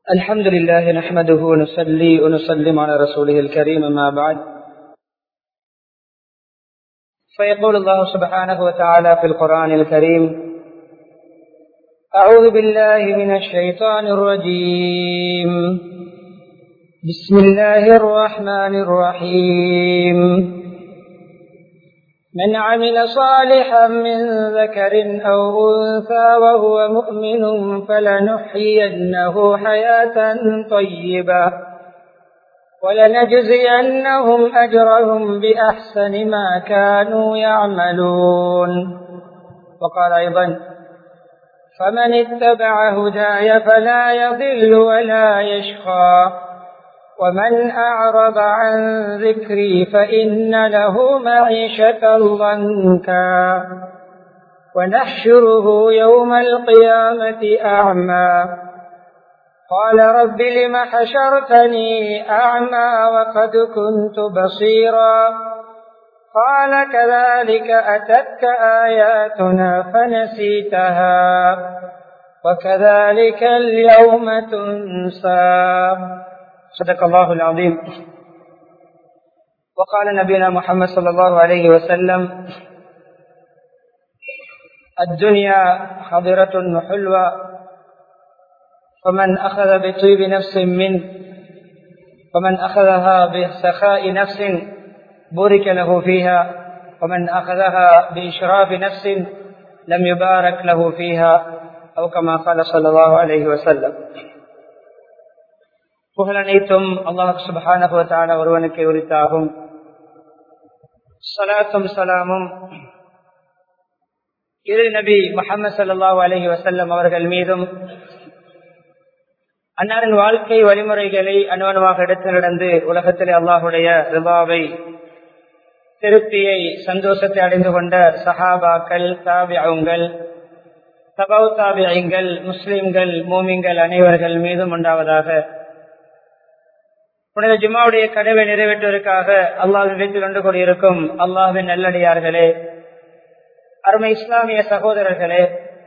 الحمد لله نحمده ونصلي ونسلم على رسوله الكريم ما بعد فيقول الله سبحانه وتعالى في القرآن الكريم أعوذ بالله من الشيطان الرجيم بسم الله الرحمن الرحيم من عمل صالحا من ذكر أو أنثى وهو مؤمن فلنحيينه حياة طيبة ولنجزينهم أجرهم بأحسن ما كانوا يعملون وقال أيضا فمن اتبع هداي فلا يضل ولا يشقى ومن أعرض عن ذكري فإن له معيشة ضنكا ونحشره يوم القيامة أعمى قال رب لم حشرتني أعمى وقد كنت بصيرا قال كذلك أتتك آياتنا فنسيتها وكذلك اليوم تنسى صدق الله العظيم وقال نبينا محمد صلى الله عليه وسلم الدنيا خضرة حلوة فمن أخذ بطيب نفس منه ومن أخذها بسخاء نفس بورك له فيها ومن أخذها بإشراف نفس لم يبارك له فيها أو كما قال صلى الله عليه وسلم புகழ் அனைத்தும் அல்லாஹ் சுபஹான ஒருவனுக்கு உரித்தாகும் சலாத்தும் சலாமும் இரு நபி முகமது சல்லாஹூ அலஹி வசல்லம் அவர்கள் மீதும் அன்னாரின் வாழ்க்கை வழிமுறைகளை அனுவனமாக எடுத்து நடந்து உலகத்திலே அல்லாஹுடைய ரிபாவை திருப்தியை சந்தோஷத்தை அடைந்து கொண்ட சஹாபாக்கள் தாபியங்கள் சபவு தாபியங்கள் முஸ்லிம்கள் மூமிங்கள் அனைவர்கள் மீதும் உண்டாவதாக புனித ஜிம்மாவுடைய கடவை நிறைவேற்றுவதற்காக அல்லாவின் வீட்டில் கொண்டு கொண்டிருக்கும் அல்லாவின் நல்லடியார்களே அருமை இஸ்லாமிய சகோதரர்களே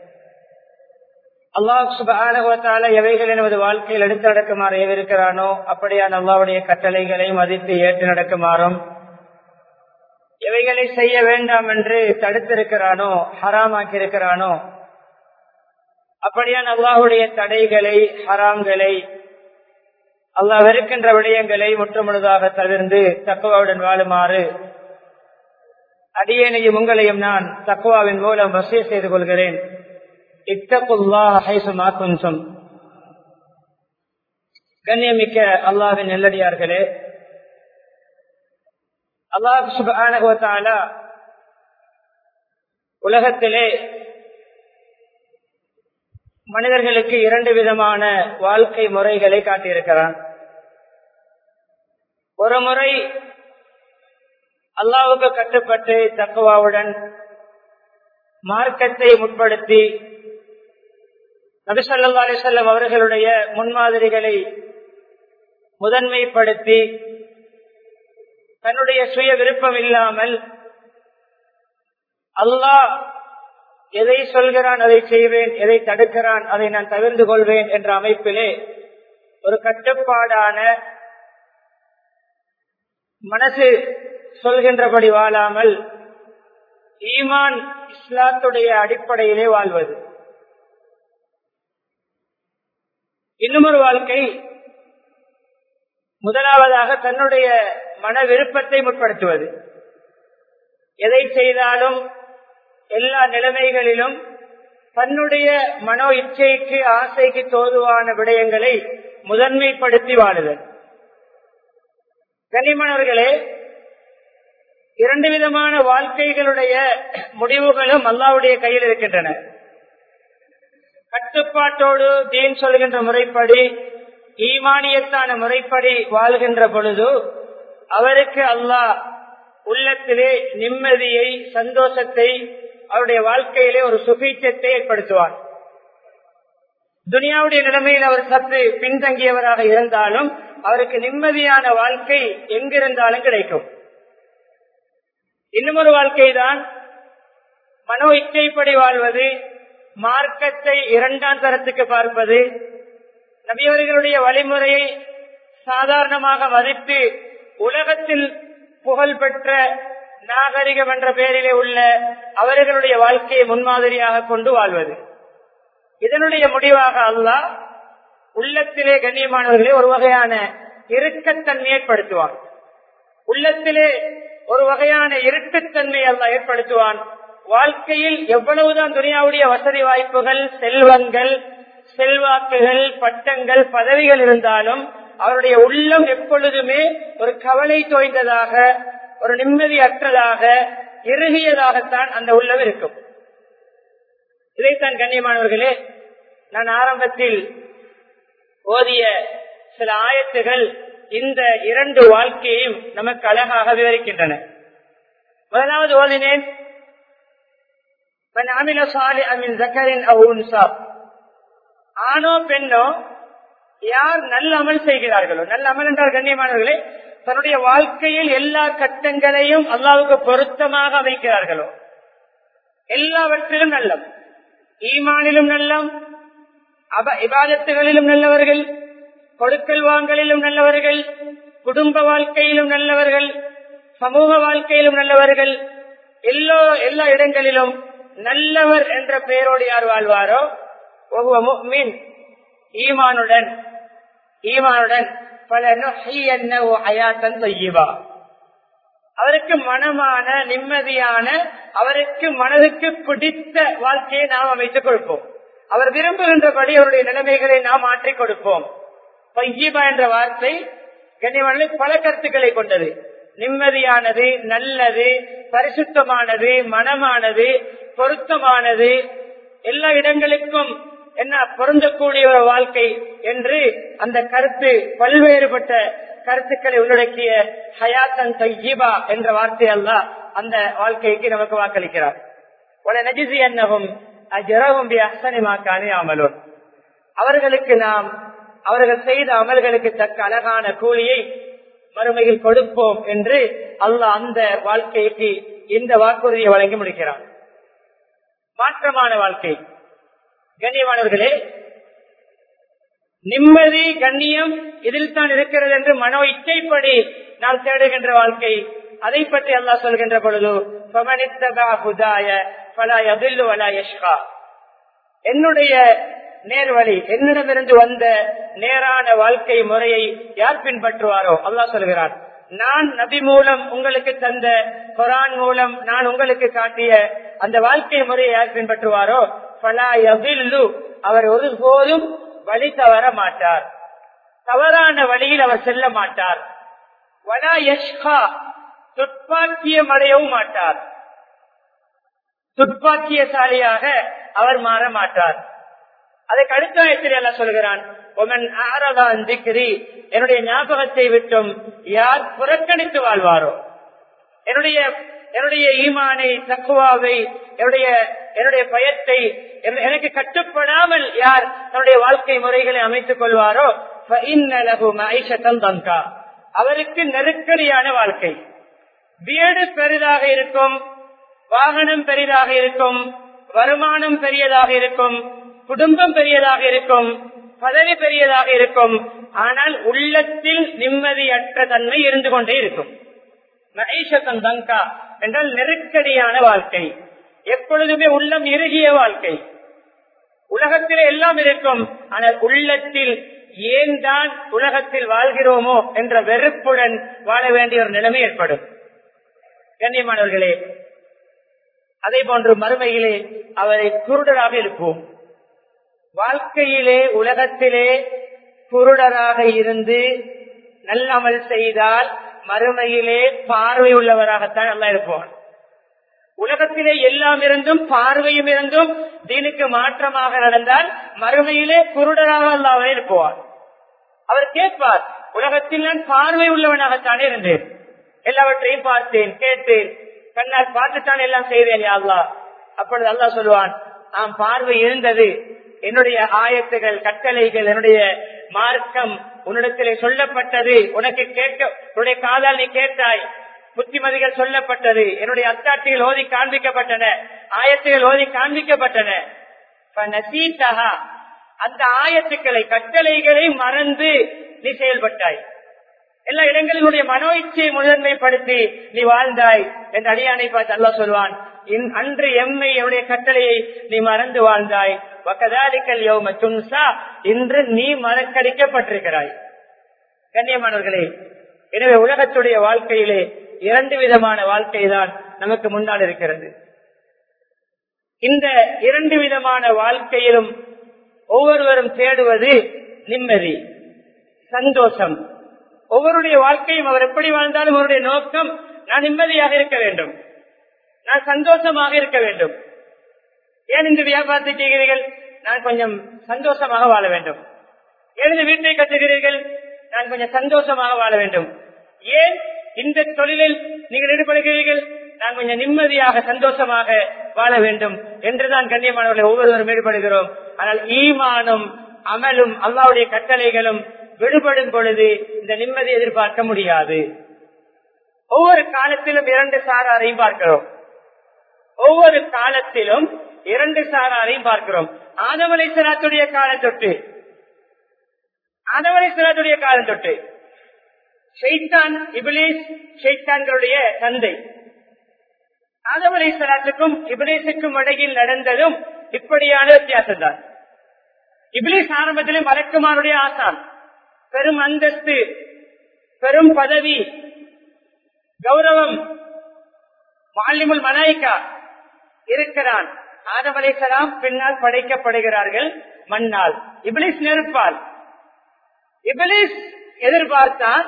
அல்லாஹ் சுபான எவைகள் நமது வாழ்க்கையில் எடுத்து நடக்குமாறு ஏவிருக்கிறானோ அப்படியான அல்லாவுடைய கட்டளைகளை மதித்து ஏற்று நடக்குமாறும் எவைகளை செய்ய வேண்டாம் என்று தடுத்திருக்கிறானோ ஹராமாக்கி இருக்கிறானோ அப்படியான அல்லாஹுடைய தடைகளை ஹராம்களை அல்லாஹ் வெறுக்கின்ற விடயங்களை முற்றுமுழுதாக தவிர்ந்து தக்குவாவுடன் வாழுமாறு அடியேனையும் உங்களையும் நான் தக்குவாவின் மூலம் வசதி செய்து கொள்கிறேன் இத்தகுல்லாஹும் கண்ணியமிக்க அல்லாவின் நெல்லடியார்களே அல்லாஹ் சுபான உலகத்திலே மனிதர்களுக்கு இரண்டு விதமான வாழ்க்கை முறைகளை காட்டியிருக்கிறான் ஒரு முறை அல்லாவுக்கு கட்டுப்பட்டு தக்குவாவுடன் மார்க்கத்தை முற்படுத்தி நபிசல்லா அலிசல்லம் அவர்களுடைய முன்மாதிரிகளை முதன்மைப்படுத்தி தன்னுடைய சுய விருப்பம் இல்லாமல் அல்லாஹ் எதை சொல்கிறான் அதை செய்வேன் எதை தடுக்கிறான் அதை நான் தவிர்த்து கொள்வேன் என்ற அமைப்பிலே ஒரு கட்டுப்பாடான மனசு சொல்கின்றபடி வாழாமல் ஈமான் இஸ்லாத்துடைய அடிப்படையிலே வாழ்வது இன்னும் ஒரு வாழ்க்கை முதலாவதாக தன்னுடைய மன விருப்பத்தை முற்படுத்துவது எதை செய்தாலும் எல்லா நிலைமைகளிலும் தன்னுடைய மனோ இச்சைக்கு ஆசைக்கு தோதுவான விடயங்களை முதன்மைப்படுத்தி வாழுதல் கனிமணர்களே இரண்டு விதமான வாழ்க்கைகளுடைய முடிவுகளும் அல்லாவுடைய கையில் இருக்கின்றன கட்டுப்பாட்டோடு தீன் சொல்கின்ற முறைப்படி ஈமானியத்தான முறைப்படி வாழ்கின்ற பொழுது அவருக்கு அல்லாஹ் உள்ளத்திலே நிம்மதியை சந்தோஷத்தை அவருடைய வாழ்க்கையிலே ஒரு சுபீச்சத்தை ஏற்படுத்துவார் துனியாவுடைய நிலைமையில் அவர் சற்று பின்தங்கியவராக இருந்தாலும் அவருக்கு நிம்மதியான வாழ்க்கை எங்கிருந்தாலும் கிடைக்கும் இன்னும் ஒரு வாழ்க்கை தான் மனோ இச்சைப்படி வாழ்வது மார்க்கத்தை இரண்டாம் தரத்துக்கு பார்ப்பது நபியவர்களுடைய வழிமுறையை சாதாரணமாக மதித்து உலகத்தில் புகழ்பெற்ற நாகரிகம் என்ற பெயரிலே உள்ள அவர்களுடைய வாழ்க்கையை முன்மாதிரியாக கொண்டு வாழ்வது இதனுடைய முடிவாக அல்லாஹ் உள்ளத்திலே கண்ணியமானவர்களே ஒரு வகையான இறுக்கத்தன்மை ஏற்படுத்துவான் உள்ளத்திலே ஒரு வகையான இருட்டுத்தன்மை அல்ல ஏற்படுத்துவான் வாழ்க்கையில் எவ்வளவுதான் துனியாவுடைய வசதி வாய்ப்புகள் செல்வங்கள் செல்வாக்குகள் பட்டங்கள் பதவிகள் இருந்தாலும் அவருடைய உள்ளம் எப்பொழுதுமே ஒரு கவலை தோய்ந்ததாக ஒரு நிம்மதி அற்றதாக இறுகியதாகத்தான் அந்த உள்ளம் இருக்கும் இதைத்தான் கண்ணியமானவர்களே நான் ஆரம்பத்தில் ஓதிய சில ஆயத்துகள் இந்த இரண்டு வாழ்க்கையையும் நமக்கு அழகாக விவரிக்கின்றன முதலாவது ஓதினேன் ஆணோ பெண்ணோ யார் நல்ல அமல் செய்கிறார்களோ நல்ல அமல் என்றால் கண்ணியமானவர்களே தன்னுடைய வாழ்க்கையில் எல்லா கட்டங்களையும் அல்லாவுக்கு பொருத்தமாக அமைக்கிறார்களோ எல்லாவற்றிலும் நல்லம் ஈமானிலும் நல்லம் அப இபாதத்துகளிலும் நல்லவர்கள் கொடுக்கல் வாங்கலிலும் நல்லவர்கள் குடும்ப வாழ்க்கையிலும் நல்லவர்கள் சமூக வாழ்க்கையிலும் நல்லவர்கள் எல்லோ எல்லா இடங்களிலும் நல்லவர் என்ற பெயரோடு யார் வாழ்வாரோ மீன் ஈமானுடன் ஈமானுடன் பல அயாத்தன் செய்வா அவருக்கு மனமான நிம்மதியான அவருக்கு மனதுக்கு பிடித்த வாழ்க்கையை நாம் அமைத்துக் கொடுப்போம் அவர் விரும்புகின்றபடி அவருடைய நிலைமைகளை நாம் மாற்றிக் கொடுப்போம் பையீபா என்ற வார்த்தை கண்ணியமான பல கருத்துக்களை கொண்டது நிம்மதியானது நல்லது பரிசுத்தமானது மனமானது பொருத்தமானது எல்லா இடங்களுக்கும் என்ன பொருந்தக்கூடிய ஒரு வாழ்க்கை என்று அந்த கருத்து பல்வேறுபட்ட கருத்துக்களை உள்ளடக்கிய ஹயாத்தன் தையீபா என்ற வார்த்தை அல்ல அந்த வாழ்க்கைக்கு நமக்கு வாக்களிக்கிறார் உல நஜிசி என்னவும் அஜரவும் அசனிமாக்கானே அமலும் அவர்களுக்கு நாம் அவர்கள் செய்த அமல்களுக்கு தக்க அழகான கூலியை மறுமையில் கொடுப்போம் என்று அல்லாஹ் அந்த வாழ்க்கைக்கு இந்த வாக்குறுதியை வழங்கி முடிக்கிறான் மாற்றமான வாழ்க்கை கண்ணியமானவர்களே நிம்மதி கண்ணியம் இதில் தான் இருக்கிறது என்று மனோ இச்சைப்படி நாம் தேடுகின்ற வாழ்க்கை அதை பற்றி அல்லாஹ் சொல்கின்ற பொழுது என்னுடைய நேர்வழி என்னிடமிருந்து வந்த நேரான வாழ்க்கை முறையை யார் பின்பற்றுவாரோ அல்லாஹ் சொல்கிறார் நான் நபி மூலம் உங்களுக்கு தந்த குரான் மூலம் நான் உங்களுக்கு காட்டிய அந்த வாழ்க்கை முறையை யார் பின்பற்றுவாரோ பலா யபில்லு அவர் ஒருபோதும் வழி தவற மாட்டார் தவறான வழியில் அவர் செல்ல மாட்டார் வலா யஷ்கா துப்பாக்கியம் அடையவும் மாட்டார் துப்பாக்கியசாலியாக அவர் மாற மாட்டார் அதுக்கு அடுத்த ஆயத்தில் எல்லாம் சொல்கிறான் என்னுடைய ஞாபகத்தை விட்டும் யார் புறக்கணித்து வாழ்வாரோ என்னுடைய என்னுடைய ஈமானை தக்குவாவை என்னுடைய என்னுடைய பயத்தை எனக்கு கட்டுப்படாமல் யார் தன்னுடைய வாழ்க்கை முறைகளை அமைத்துக் கொள்வாரோ தங்கா அவருக்கு நெருக்கடியான வாழ்க்கை வீடு பெரிதாக இருக்கும் வாகனம் பெரிதாக இருக்கும் வருமானம் பெரியதாக இருக்கும் குடும்பம் பெரியதாக இருக்கும் பதவி பெரியதாக இருக்கும் ஆனால் உள்ளத்தில் நிம்மதியற்ற தன்மை இருந்து கொண்டே இருக்கும் மகேஷத்தன் தங்கா என்றால் நெருக்கடியான வாழ்க்கை எப்பொழுதுமே உள்ளம் இறுகிய வாழ்க்கை உலகத்தில் எல்லாம் இருக்கும் ஆனால் உள்ளத்தில் ஏன் தான் உலகத்தில் வாழ்கிறோமோ என்ற வெறுப்புடன் வாழ வேண்டிய ஒரு நிலைமை ஏற்படும் கண்ணியமானவர்களே அதே போன்று மறுமையிலே அவரை குருடராக இருப்போம் வாழ்க்கையிலே உலகத்திலே குருடராக இருந்து நல்லமல் செய்தால் மறுமையிலே பார்வை உள்ளவராகத்தான் நல்லா இருப்போம் உலகத்திலே எல்லாம் இருந்தும் பார்வையும் இருந்தும் தீனுக்கு மாற்றமாக நடந்தால் மறுமையிலே குருடராக அல்லாவே இருப்போம் அவர் கேட்பார் உலகத்தில் நான் பார்வை உள்ளவனாகத்தானே இருந்தேன் எல்லாவற்றையும் பார்த்தேன் கேட்டேன் கண்ணால் பார்த்துத்தான் எல்லாம் செய்தேன் அல்லா அப்பொழுது அல்லா சொல்லுவான் ஆம் பார்வை இருந்தது என்னுடைய ஆயத்துகள் கட்டளைகள் என்னுடைய மார்க்கம் உன்னிடத்திலே சொல்லப்பட்டது உனக்கு கேட்க உன்னுடைய காதால் நீ கேட்டாய் புத்திமதிகள் சொல்லப்பட்டது என்னுடைய அத்தாட்சிகள் ஓதி காண்பிக்கப்பட்டன ஆயத்துகள் ஓதி காண்பிக்கப்பட்டன அந்த ஆயத்துக்களை கட்டளைகளை மறந்து நீ செயல்பட்டாய் எல்லா இடங்களினுடைய மனோ இச்சையை முதன்மைப்படுத்தி நீ வாழ்ந்தாய் என்ற அடியானை பார்த்து அல்லா சொல்வான் அன்று எம்மை என்னுடைய கட்டளையை நீ மறந்து வாழ்ந்தாய் வக்கதாலிக்கல் யோம துன்சா இன்று நீ மறக்கடிக்கப்பட்டிருக்கிறாய் கண்ணியமானவர்களே எனவே உலகத்துடைய வாழ்க்கையிலே இரண்டு விதமான வாழ்க்கை தான் நமக்கு முன்னால் இருக்கிறது இந்த இரண்டு விதமான வாழ்க்கையிலும் ஒவ்வொருவரும் தேடுவது நிம்மதி சந்தோஷம் ஒவ்வொருடைய வாழ்க்கையும் அவர் எப்படி வாழ்ந்தாலும் அவருடைய நோக்கம் நான் நிம்மதியாக இருக்க வேண்டும் நான் சந்தோஷமாக இருக்க வேண்டும் ஏன் இந்த வியாபாரத்தை செய்கிறீர்கள் நான் கொஞ்சம் சந்தோஷமாக வாழ வேண்டும் ஏன் இந்த வீட்டை கட்டுகிறீர்கள் நான் கொஞ்சம் சந்தோஷமாக வாழ வேண்டும் ஏன் இந்த தொழிலில் நீங்கள் ஈடுபடுகிறீர்கள் நான் கொஞ்சம் நிம்மதியாக சந்தோஷமாக வாழ வேண்டும் என்றுதான் கண்ணியமானவர்களை ஒவ்வொருவரும் ஈடுபடுகிறோம் ஆனால் ஈமானும் அமலும் அல்லாவுடைய கட்டளைகளும் விடுபடும் பொழுது இந்த நிம்மதி எதிர்பார்க்க முடியாது ஒவ்வொரு காலத்திலும் இரண்டு சாராரையும் பார்க்கிறோம் ஒவ்வொரு காலத்திலும் இரண்டு சாராரையும் பார்க்கிறோம் ஆதவலை சராத்துடைய காலம் தொட்டு ஆதவலை சராத்துடைய காலம் தொட்டு ஷெய்தான் இபிலேஸ் ஷெய்தான்களுடைய தந்தை ஆதவலை சலாத்துக்கும் இபிலேசுக்கும் இடையில் நடந்ததும் இப்படியான வித்தியாசம் தான் இபிலேஸ் ஆரம்பத்திலே மலக்குமாருடைய ஆசான் பெரும் அந்தஸ்து பெரும் பதவி கௌரவம் மாலிமுல் மலாய்க்கா இருக்கிறான் ஆதம் அலைசலாம் பின்னால் படைக்கப்படுகிறார்கள் மண்ணால் இபிலிஸ் நெருப்பால் இபிலிஸ் எதிர்பார்த்தான்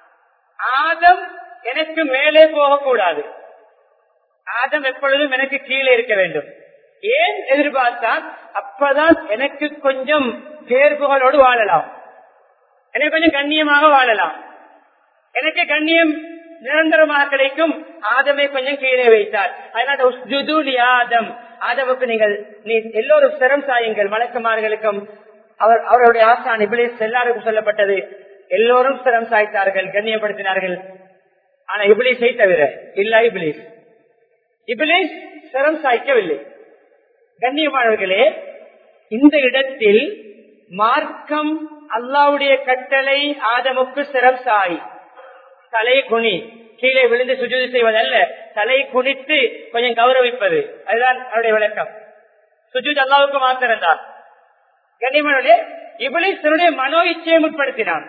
ஆதம் எனக்கு மேலே போகக்கூடாது ஆதம் எப்பொழுதும் எனக்கு கீழே இருக்க வேண்டும் ஏன் எதிர்பார்த்தான் அப்பதான் எனக்கு கொஞ்சம் தேர்வுகளோடு வாழலாம் எனக்கு கொஞ்சம் கண்ணியமாக வாழலாம் எனக்கு கண்ணியம் நிரந்தரமாக கிடைக்கும் ஆதமை கொஞ்சம் கீழே வைத்தார் அதனால ஆதம் ஆதமுக்கு நீங்கள் நீ எல்லோரும் சிரம் சாயுங்கள் மலக்குமார்களுக்கும் அவர் அவருடைய ஆசான் இபிலிஸ் எல்லாருக்கும் சொல்லப்பட்டது எல்லோரும் சிரம் சாய்த்தார்கள் கண்ணியப்படுத்தினார்கள் ஆனா இபிலிஸை தவிர இல்ல இபிலிஸ் இபிலிஸ் சிரம் சாய்க்கவில்லை கண்ணியமானவர்களே இந்த இடத்தில் மார்க்கம் அல்லாவுடைய கட்டளை ஆதமுக்கு சிரம் சாய் தலை குனி கீழே விழுந்து சுஜூதி செய்வதல்ல தலை குனித்து கொஞ்சம் கௌரவிப்பது அதுதான் அவருடைய விளக்கம் சுஜூத் அல்லாவுக்கு மாத்திரம் தான் கண்ணியமானே இவளை மனோ இச்சையை முற்படுத்தினான்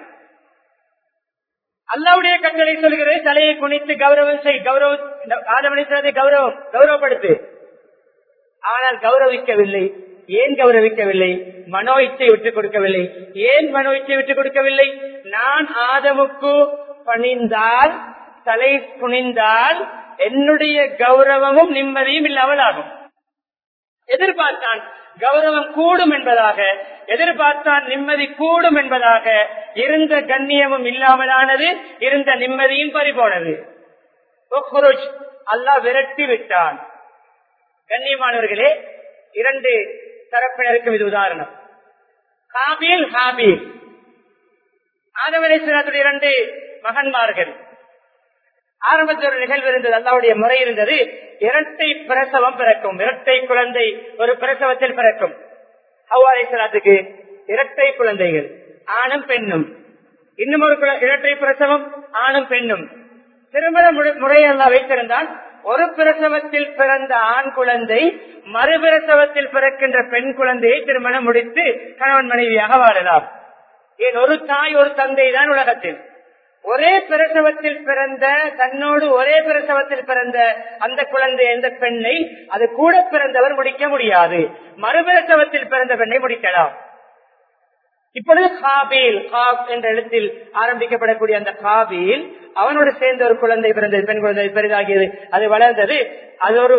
அல்லாவுடைய கட்டளை சொல்கிறது தலையை குனித்து கௌரவம் செய் கௌரவ ஆதமனை கௌரவம் கௌரவப்படுத்து ஆனால் கௌரவிக்கவில்லை ஏன் கௌரவிக்கவில்லை மனோ இச்சை விட்டுக் கொடுக்கவில்லை ஏன் மனோ இச்சை விட்டுக் கொடுக்கவில்லை நான் ஆதமுக்கு பணிந்தால் தலை குனிந்தால் என்னுடைய கௌரவமும் நிம்மதியும் இல்லாமல் ஆகும் எதிர்பார்த்தான் கௌரவம் கூடும் என்பதாக எதிர்பார்த்தான் நிம்மதி கூடும் என்பதாக இருந்த கண்ணியமும் இல்லாமலானது இருந்த நிம்மதியும் பறிபோனது அல்லா விரட்டி விட்டான் கண்ணியமானவர்களே இரண்டு தரப்பினருக்கும் இது உதாரணம் ஹாபீல் ஹாபீல் ஆதவனேஸ்வரத்துடைய இரண்டு மகன்மார்கள் ஆரம்பத்தில் ஒரு நிகழ்வு இருந்தது அல்லாவுடைய முறை இருந்தது இரட்டை பிரசவம் பிறக்கும் இரட்டை குழந்தை ஒரு பிரசவத்தில் பிறக்கும் அவ்வாறேஸ்வரத்துக்கு இரட்டை குழந்தைகள் ஆணும் பெண்ணும் இன்னும் ஒரு இரட்டை பிரசவம் ஆணும் பெண்ணும் திருமண முறையெல்லாம் வைத்திருந்தால் ஒரு பிரசவத்தில் பிறந்த ஆண் குழந்தை மறுபிரசவத்தில் பிறக்கின்ற பெண் குழந்தையை திருமணம் முடித்து கணவன் மனைவியாக வாழலாம் ஏன் ஒரு தாய் ஒரு தந்தை தான் உலகத்தில் ஒரே பிரசவத்தில் பிறந்த தன்னோடு ஒரே பிரசவத்தில் பிறந்த அந்த குழந்தை எந்த பெண்ணை அது கூட பிறந்தவர் முடிக்க முடியாது மறுபிரசவத்தில் பிறந்த பெண்ணை முடிக்கலாம் இப்பொழுது காபீல் காப் என்ற இடத்தில் ஆரம்பிக்கப்படக்கூடிய அந்த காபீல் அவனோடு சேர்ந்த ஒரு குழந்தை பிறந்தது பெண் குழந்தை பெரிதாகியது அது வளர்ந்தது அது ஒரு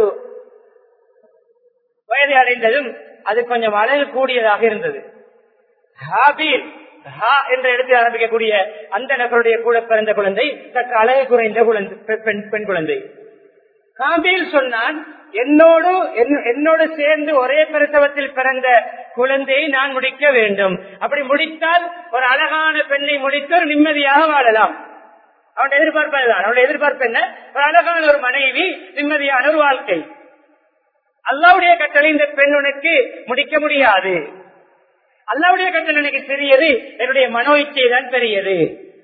வயதை அடைந்ததும் அது கொஞ்சம் அழகு கூடியதாக இருந்தது ஹாபீல் ஹா என்ற இடத்தில் ஆரம்பிக்கக்கூடிய அந்த நபருடைய கூட பிறந்த குழந்தை சற்று அழகு குறைந்த குழந்தை பெண் குழந்தை காபீல் சொன்னான் என்னோடு என்னோடு சேர்ந்து ஒரே பிரசவத்தில் பிறந்த குழந்தையை நான் முடிக்க வேண்டும் அப்படி முடித்தால் ஒரு அழகான பெண்ணை முடித்து ஒரு நிம்மதியாக வாழலாம் அவனுடைய எதிர்பார்ப்பதுதான் அவனுடைய எதிர்பார்ப்பு என்ன ஒரு அழகான ஒரு மனைவி நிம்மதியான ஒரு வாழ்க்கை அல்லாவுடைய கட்டளை இந்த பெண் உனக்கு முடிக்க முடியாது அல்லாவுடைய கட்டளை எனக்கு சிறியது என்னுடைய மனோ இச்சை தான் பெரியது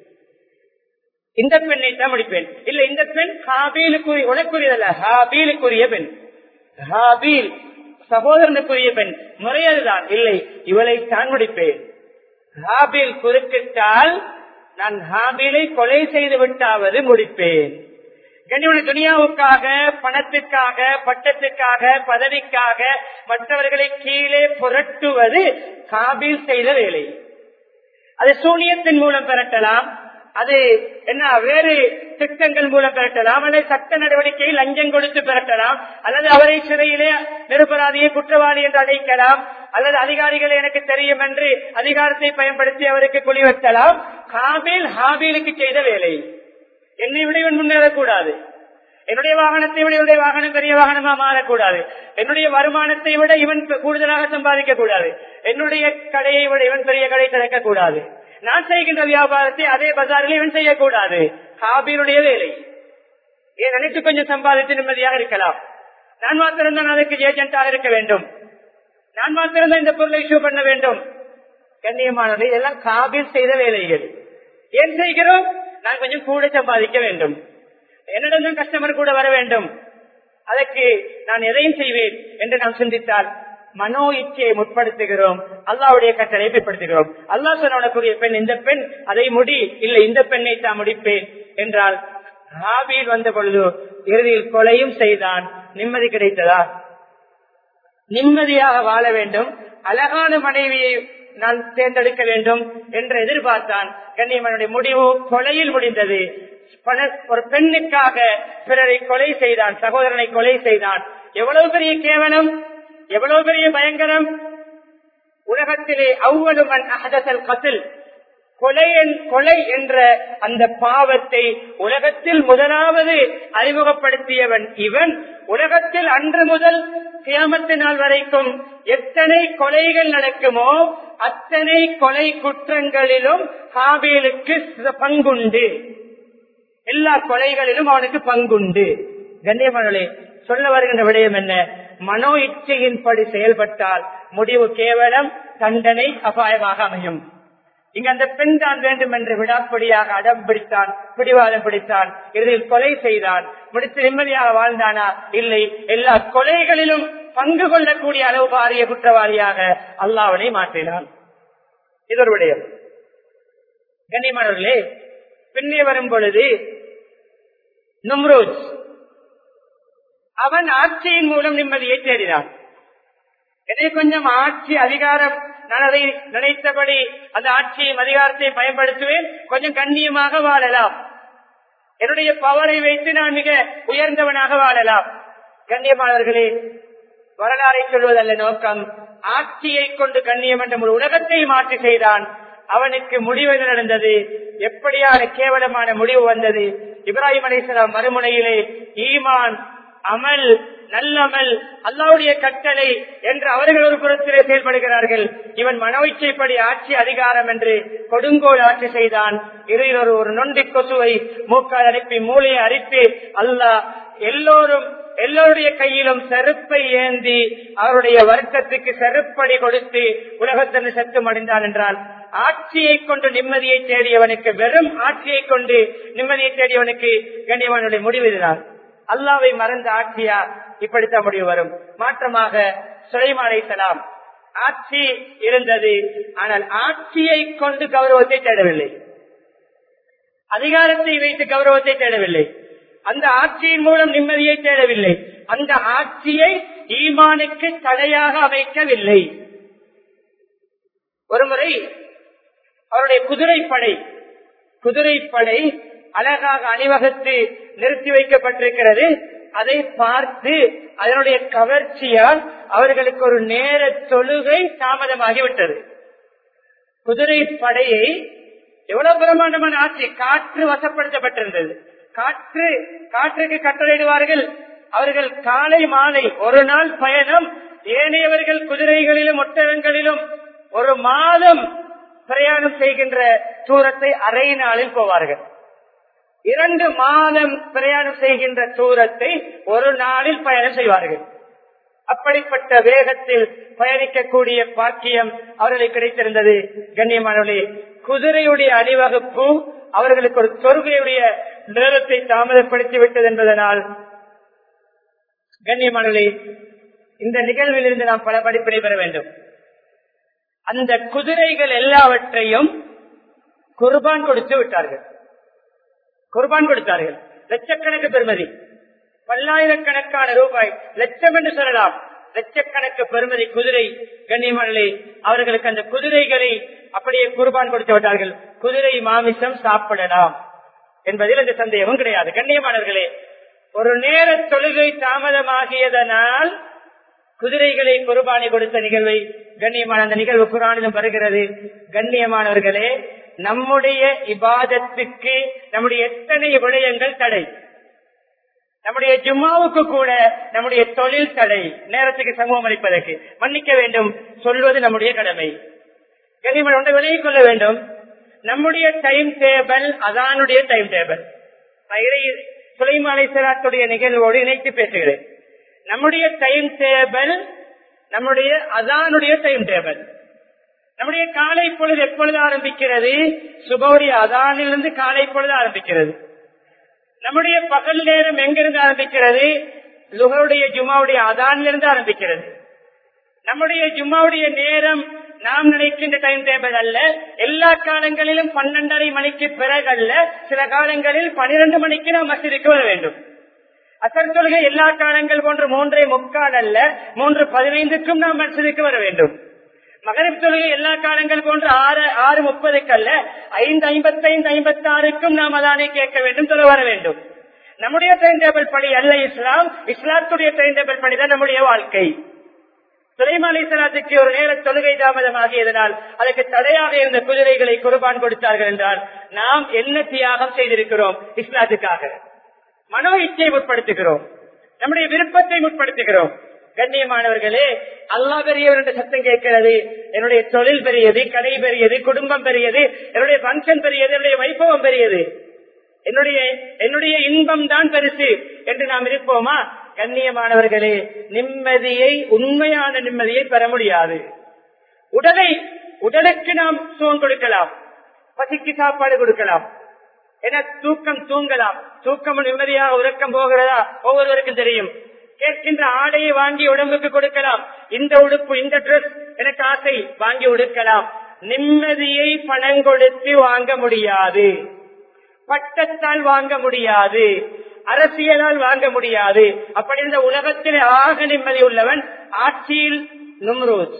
இந்த பெண்ணை தான் முடிப்பேன் இல்ல இந்த பெண் ஹாபீலுக்குரிய உனக்குரியதல்ல ஹாபீலுக்குரிய பெண் ஹாபீல் சகோதரனுக்குரிய பெண் முறையதுதான் இல்லை இவளை தான் முடிப்பேன் ஹாபீல் குறுக்கிட்டால் நான் ஹாபீலை கொலை செய்து விட்டாவது முடிப்பேன் கண்ணியமான துனியாவுக்காக பணத்துக்காக பட்டத்துக்காக பதவிக்காக மற்றவர்களை கீழே புரட்டுவது காபீல் செய்த வேலை அது சூனியத்தின் மூலம் பெறட்டலாம் அது என்ன வேறு திட்டங்கள் மூலம் பெறட்டலாம் அல்லது சட்ட நடவடிக்கையில் லஞ்சம் கொடுத்து பெறட்டலாம் அல்லது அவரை சிறையிலே நிரபராதியை குற்றவாளி என்று அழைக்கலாம் அல்லது அதிகாரிகள் எனக்கு தெரியும் என்று அதிகாரத்தை பயன்படுத்தி அவருக்கு குழிவெட்டலாம் ஹாபீல் ஹாபீலுக்கு செய்த வேலை என்னை விட இவன் முன்னேறக்கூடாது என்னுடைய வாகனத்தை விட இவருடைய வாகனம் பெரிய வாகனமா மாறக்கூடாது என்னுடைய வருமானத்தை விட இவன் கூடுதலாக சம்பாதிக்க கூடாது என்னுடைய கடையை விட இவன் பெரிய கடை திறக்க கூடாது நான் செய்கின்ற வியாபாரத்தை அதே பஜாரில் இவன் செய்யக்கூடாது ஹாபியினுடைய வேலை ஏன் நினைத்து கொஞ்சம் சம்பாதித்து நிம்மதியாக இருக்கலாம் நான் மாத்திரம்தான் அதற்கு ஏஜென்டாக இருக்க வேண்டும் நான் மாத்திரம்தான் இந்த பொருளை இஷ்யூ பண்ண வேண்டும் கண்ணியமானது இதெல்லாம் காபில் செய்த வேலைகள் ஏன் செய்கிறோம் நான் கொஞ்சம் கூட சம்பாதிக்க வேண்டும் என்னிடம் கஸ்டமர் கூட வர வேண்டும் அதற்கு நான் எதையும் செய்வேன் என்று நாம் சிந்தித்தால் மனோ இச்சையை முற்படுத்துகிறோம் அல்லாவுடைய கட்டளை பிற்படுத்துகிறோம் அல்லா சொன்னக்கூடிய பெண் இந்த பெண் அதை முடி இல்லை இந்த பெண்ணை தான் முடிப்பேன் என்றால் ஹாபியில் வந்த பொழுது இறுதியில் கொலையும் செய்தான் நிம்மதி கிடைத்ததா நிம்மதியாக வாழ வேண்டும் அழகான மனைவியை நான் தேர்ந்தெடுக்க வேண்டும் என்று எதிர்பார்த்தான் கண்ணியமனுடைய முடிவு கொலையில் முடிந்தது ஒரு பெண்ணுக்காக பிறரை கொலை செய்தான் சகோதரனை கொலை செய்தான் எவ்வளவு பெரிய கேவலம் எவ்வளவு பெரிய பயங்கரம் உலகத்திலே அவ்வளவன் அகதல் கத்தில் கொலை கொலை என்ற அந்த பாவத்தை உலகத்தில் முதலாவது அறிமுகப்படுத்தியவன் இவன் உலகத்தில் அன்று முதல் கியாமத்து நாள் வரைக்கும் எத்தனை கொலைகள் நடக்குமோ அத்தனை கொலை குற்றங்களிலும் காபேலுக்கு பங்குண்டு எல்லா கொலைகளிலும் அவனுக்கு பங்குண்டு கண்ணியமனே சொல்ல வருகின்ற விடயம் என்ன மனோ இச்சையின்படி செயல்பட்டால் முடிவு கேவலம் தண்டனை அபாயமாக அமையும் இங்க அந்த பெண் தான் வேண்டும் என்று விடாப்படியாக அடம் பிடித்தான் பிடிவாதம் பிடித்தான் இறுதியில் கொலை செய்தான் முடித்து நிம்மதியாக வாழ்ந்தானா இல்லை எல்லா கொலைகளிலும் பங்கு கொள்ளக்கூடிய அளவு பாரிய குற்றவாளியாக அல்லாவனை மாற்றினான் இது ஒரு விடயம் கண்ணியமானவர்களே பின்னே வரும் பொழுது நும்ரோஜ் அவன் ஆட்சியின் மூலம் நிம்மதியை தேடினான் எனவே கொஞ்சம் ஆட்சி அதிகாரம் நான் அதை நினைத்தபடி அந்த ஆட்சியும் அதிகாரத்தை பயன்படுத்துவேன் கொஞ்சம் கண்ணியமாக வாழலாம் என்னுடைய பவரை வைத்து நான் மிக உயர்ந்தவனாக வாழலாம் கண்ணியமானவர்களே வரலாறை சொல்வதல்ல நோக்கம் ஆட்சியை கொண்டு கண்ணியம் என்ற ஒரு உலகத்தை மாற்றி செய்தான் அவனுக்கு முடிவு நடந்தது எப்படியான கேவலமான முடிவு வந்தது இப்ராஹிம் அலிஸ்லாம் மறுமுனையிலே ஈமான் அமல் நல்லமல் அல்லாவுடைய கட்டளை என்று அவர்கள் ஒரு புறத்திலே செயல்படுகிறார்கள் இவன் மனோச்சைப்படி ஆட்சி அதிகாரம் என்று கொடுங்கோல் ஆட்சி செய்தான் இறுதியில் ஒரு ஒரு நொண்டி கொசுவை மூக்கால் அனுப்பி மூளையை அரித்து அல்லாஹ் எல்லோரும் எல்லோருடைய கையிலும் செருப்பை ஏந்தி அவருடைய வர்க்கத்துக்கு செருப்படி கொடுத்து உலகத்தின் சத்தம் அடைந்தான் என்றால் ஆட்சியை கொண்டு நிம்மதியை தேடியவனுக்கு வெறும் ஆட்சியை கொண்டு நிம்மதியை தேடியவனுக்கு கண்ணியவனுடைய முடிவு இதுதான் அல்லாவை மறந்த ஆட்சியா இப்படித்தான் முடிவு வரும் மாற்றமாக சுலைமான் அலைசலாம் ஆட்சி இருந்தது ஆனால் ஆட்சியை கொண்டு கௌரவத்தை தேடவில்லை அதிகாரத்தை வைத்து கௌரவத்தை தேடவில்லை அந்த ஆட்சியின் மூலம் நிம்மதியை தேடவில்லை அந்த ஆட்சியை ஈமானுக்கு தடையாக அமைக்கவில்லை ஒருமுறை அவருடைய குதிரைப்படை குதிரைப்படை அழகாக அணிவகுத்து நிறுத்தி வைக்கப்பட்டிருக்கிறது அதை பார்த்து அதனுடைய கவர்ச்சியால் அவர்களுக்கு ஒரு நேர தொழுகை தாமதமாகிவிட்டது குதிரை படையை எவ்வளவு பிரமாண்டமான ஆட்சி காற்று வசப்படுத்தப்பட்டிருந்தது காற்று காற்றுக்கு கட்டளையிடுவார்கள் அவர்கள் காலை மாலை ஒரு நாள் பயணம் ஏனையவர்கள் குதிரைகளிலும் ஒட்டகங்களிலும் ஒரு மாதம் பிரயாணம் செய்கின்ற தூரத்தை அரை நாளில் போவார்கள் இரண்டு மாதம் பிரயாணம் செய்கின்ற தூரத்தை ஒரு நாளில் பயணம் செய்வார்கள் அப்படிப்பட்ட வேகத்தில் பயணிக்கக்கூடிய பாக்கியம் அவர்களுக்கு கிடைத்திருந்தது கண்ணியமானவர்களே குதிரையுடைய அணிவகுப்பு அவர்களுக்கு ஒரு தொழுகையுடைய நேரத்தை தாமதப்படுத்தி விட்டது என்பதனால் கண்ணியமானவர்களே இந்த நிகழ்வில் இருந்து நாம் பல படிப்பினை பெற வேண்டும் அந்த குதிரைகள் எல்லாவற்றையும் குர்பான் கொடுத்து விட்டார்கள் குர்பான் கொடுத்தார்கள் லட்சக்கணக்கு பெருமதி பல்லாயிரக்கணக்கான ரூபாய் லட்சம் என்று சொல்லலாம் லட்சக்கணக்கு பெருமதி குதிரை கண்ணியமனே அவர்களுக்கு அந்த குதிரைகளை அப்படியே குர்பான் கொடுத்து விட்டார்கள் குதிரை மாமிசம் சாப்பிடலாம் என்பதில் எந்த சந்தேகமும் கிடையாது கண்ணியமானவர்களே ஒரு நேர தொழுகை தாமதமாகியதனால் குதிரைகளை குர்பானை கொடுத்த நிகழ்வை கண்ணியமான அந்த நிகழ்வு குரானிலும் வருகிறது கண்ணியமானவர்களே நம்முடைய இபாதத்துக்கு நம்முடைய எத்தனை விடயங்கள் தடை நம்முடைய ஜும்மாவுக்கு கூட நம்முடைய தொழில் தடை நேரத்துக்கு சமூகம் அளிப்பதற்கு மன்னிக்க வேண்டும் சொல்வது நம்முடைய கடமை கனிமன் ஒன்றை விலகிக் கொள்ள வேண்டும் நம்முடைய டைம் டேபிள் அதானுடைய டைம் டேபிள் சுலைமாலை சிராத்துடைய நிகழ்வோடு இணைத்து பேசுகிறேன் நம்முடைய டைம் டேபிள் நம்முடைய அதானுடைய டைம் டேபிள் நம்முடைய காலை பொழுது எப்பொழுது ஆரம்பிக்கிறது சுபவுடைய அதானிலிருந்து காலை பொழுது ஆரம்பிக்கிறது நம்முடைய பகல் நேரம் எங்கிருந்து ஆரம்பிக்கிறது லுகருடைய ஜுமாவுடைய அதானிலிருந்து ஆரம்பிக்கிறது நம்முடைய ஜும்மாவுடைய நேரம் நாம் நினைக்கின்ற டைம் டேபிள் அல்ல எல்லா காலங்களிலும் பன்னெண்டரை மணிக்கு பிறகு அல்ல சில காலங்களில் பனிரெண்டு மணிக்கு நாம் மசிதிக்கு வர வேண்டும் அசர் தொழுகை எல்லா காலங்கள் போன்று மூன்றே முக்கால் அல்ல மூன்று பதினைந்துக்கும் நாம் மசிதிக்கு வர வேண்டும் மகரிப் தொழுகை எல்லா காலங்கள் போன்று ஆறு ஆறு முப்பதுக்கு அல்ல ஐந்து ஐம்பத்தைந்து ஐம்பத்தி ஆறுக்கும் நாம் அதானே கேட்க வேண்டும் தொலை வர வேண்டும் நம்முடைய டைம் டேபிள் படி அல்ல இஸ்லாம் இஸ்லாத்துடைய டைம் டேபிள் படிதான் நம்முடைய வாழ்க்கை சுலைமான் இஸ்லாத்துக்கு ஒரு நேர தொழுகை தாமதமாகியதனால் அதற்கு தடையாக இருந்த குதிரைகளை குர்பான் கொடுத்தார்கள் என்றால் நாம் என்ன தியாகம் செய்திருக்கிறோம் இஸ்லாத்துக்காக மனோ இச்சை முற்படுத்துகிறோம் நம்முடைய விருப்பத்தை முற்படுத்துகிறோம் கண்ணியமானவர்களே அல்லா பெரியவர் என்ற சத்தம் கேட்கிறது என்னுடைய தொழில் பெரியது கடை பெரியது குடும்பம் பெரியது என்னுடைய பங்கன் பெரியது என்னுடைய வைபவம் பெரியது என்னுடைய என்னுடைய இன்பம் தான் பெருசு என்று நாம் இருப்போமா கண்ணியமானவர்களே நிம்மதியை உண்மையான நிம்மதியை பெற முடியாது உடலை உடலுக்கு நாம் சுகம் கொடுக்கலாம் பசிக்கு சாப்பாடு கொடுக்கலாம் என தூக்கம் தூங்கலாம் தூக்கம் நிம்மதியாக உறக்கம் போகிறதா ஒவ்வொருவருக்கும் தெரியும் கேட்கின்ற ஆடையை வாங்கி உடம்புக்கு கொடுக்கலாம் இந்த உடுப்பு இந்த டிரெஸ் எனக்கு ஆசை வாங்கி உடுக்கலாம் நிம்மதியை பணம் கொடுத்து வாங்க முடியாது பட்டத்தால் வாங்க முடியாது அரசியலால் வாங்க முடியாது அப்படி இந்த உலகத்தில் ஆக நிம்மதி உள்ளவன் ஆட்சியில் நும்ரோஸ்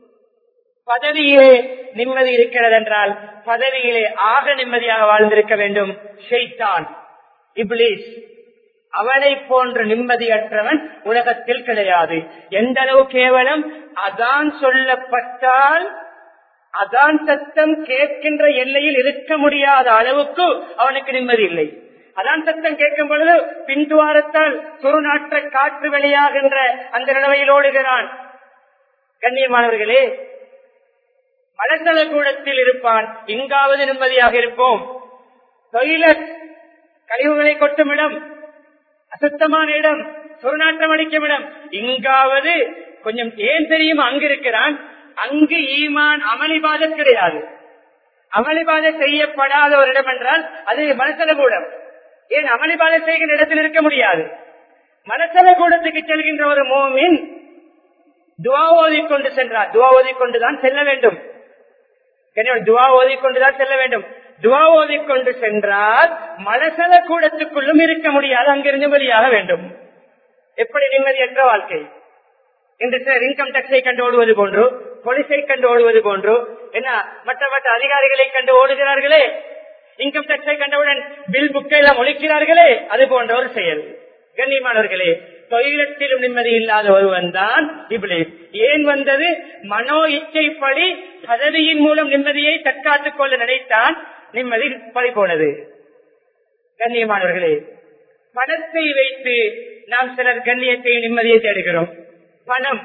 பதவியிலே நிம்மதி இருக்கிறது என்றால் பதவியிலே ஆக நிம்மதியாக வாழ்ந்திருக்க வேண்டும் ஷெய்தான் இப்ளீஸ் அவனை போன்ற நிம்மதியற்றவன் உலகத்தில் கிடையாது எந்த அளவு கேவலம் அதான் சொல்லப்பட்டால் அதான் சத்தம் கேட்கின்ற எல்லையில் இருக்க முடியாத அளவுக்கு அவனுக்கு நிம்மதி இல்லை அதான் சத்தம் கேட்கும் பொழுது பின்துவாரத்தால் துருநாற்ற காற்று வெளியாகின்ற அந்த நிலவையில் ஓடுகிறான் கண்ணியமானவர்களே மலசல கூடத்தில் இருப்பான் இங்காவது நிம்மதியாக இருப்போம் டொய்லெட் கழிவுகளை கொட்டும் இடம் அசுத்தமான இடம் துர்நாற்றம் அடிக்கும் இடம் இங்காவது கொஞ்சம் ஏன் தெரியுமா அங்கு இருக்கிறான் அங்கு ஈமான் அமளிபாத கிடையாது அமளிபாத செய்யப்படாத ஒரு இடம் என்றால் அது மனசல கூடம் ஏன் அமளிபாத செய்கின்ற இடத்தில் இருக்க முடியாது மனசல கூடத்துக்கு செல்கின்ற ஒரு மோமின் துவா ஓதிக்கொண்டு சென்றார் துவா ஓதிக்கொண்டுதான் செல்ல வேண்டும் துவா ஓதிக்கொண்டுதான் செல்ல வேண்டும் துவா ஓதிக்கொண்டு சென்றால் மனசல கூடத்துக்குள்ளும் இருக்க முடியாது அங்கிருந்து வெளியாக வேண்டும் எப்படி நிம்மதியற்ற வாழ்க்கை இன்று சிலர் இன்கம் டாக்ஸை கண்டு ஓடுவது போன்று போலீஸை கண்டு ஓடுவது போன்று என்ன மற்ற மற்ற அதிகாரிகளை கண்டு ஓடுகிறார்களே இன்கம் டாக்ஸை கண்டவுடன் பில் புக்கை எல்லாம் ஒழிக்கிறார்களே அது போன்ற ஒரு செயல் கண்ணியமானவர்களே தொழிலத்திலும் நிம்மதி இல்லாத ஒருவன் தான் இப்ளீஸ் ஏன் வந்தது மனோ இச்சைப்படி பதவியின் மூலம் நிம்மதியை தற்காத்துக் கொள்ள நினைத்தான் நிம்மதி பறி போனது கண்ணியமானவர்களே பணத்தை வைத்து நாம் சிலர் கண்ணியத்தை நிம்மதியை தேடுகிறோம் பணம்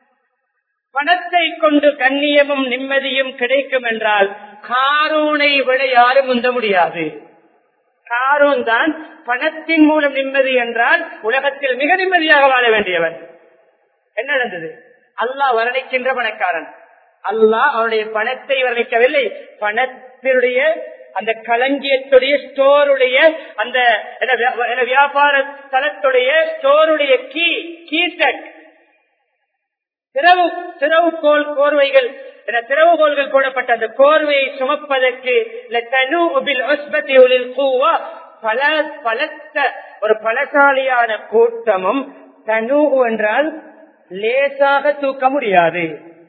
பணத்தை கொண்டு கண்ணியமும் நிம்மதியும் கிடைக்கும் என்றால் காரூனை விட யாரும் முந்த முடியாது காரூன் தான் பணத்தின் மூலம் நிம்மதி என்றால் உலகத்தில் மிக நிம்மதியாக வாழ வேண்டியவன் என்ன நடந்தது அல்லாஹ் வர்ணிக்கின்ற பணக்காரன் அல்லாஹ் அவனுடைய பணத்தை வர்ணிக்கவில்லை பணத்தினுடைய அந்த களஞ்சியத்துடைய ஸ்டோருடைய அந்த என்ன வியா- என்ன வியாபார ஸ்தலத்துடைய ஸ்டோருடைய கீ கீட்டக் திறவு திறவுகோல் கோர்வைகள் என திறவுகோல்கள் போடப்பட்ட அந்த கோர்வையை சுமப்பதற்கு லத்தனு பில் உஸ்பத்தி உலில் கூவா பல பலத்த ஒரு பலசாலியான கூட்டமும் தனு என்றால் லேசாக தூக்க முடியாது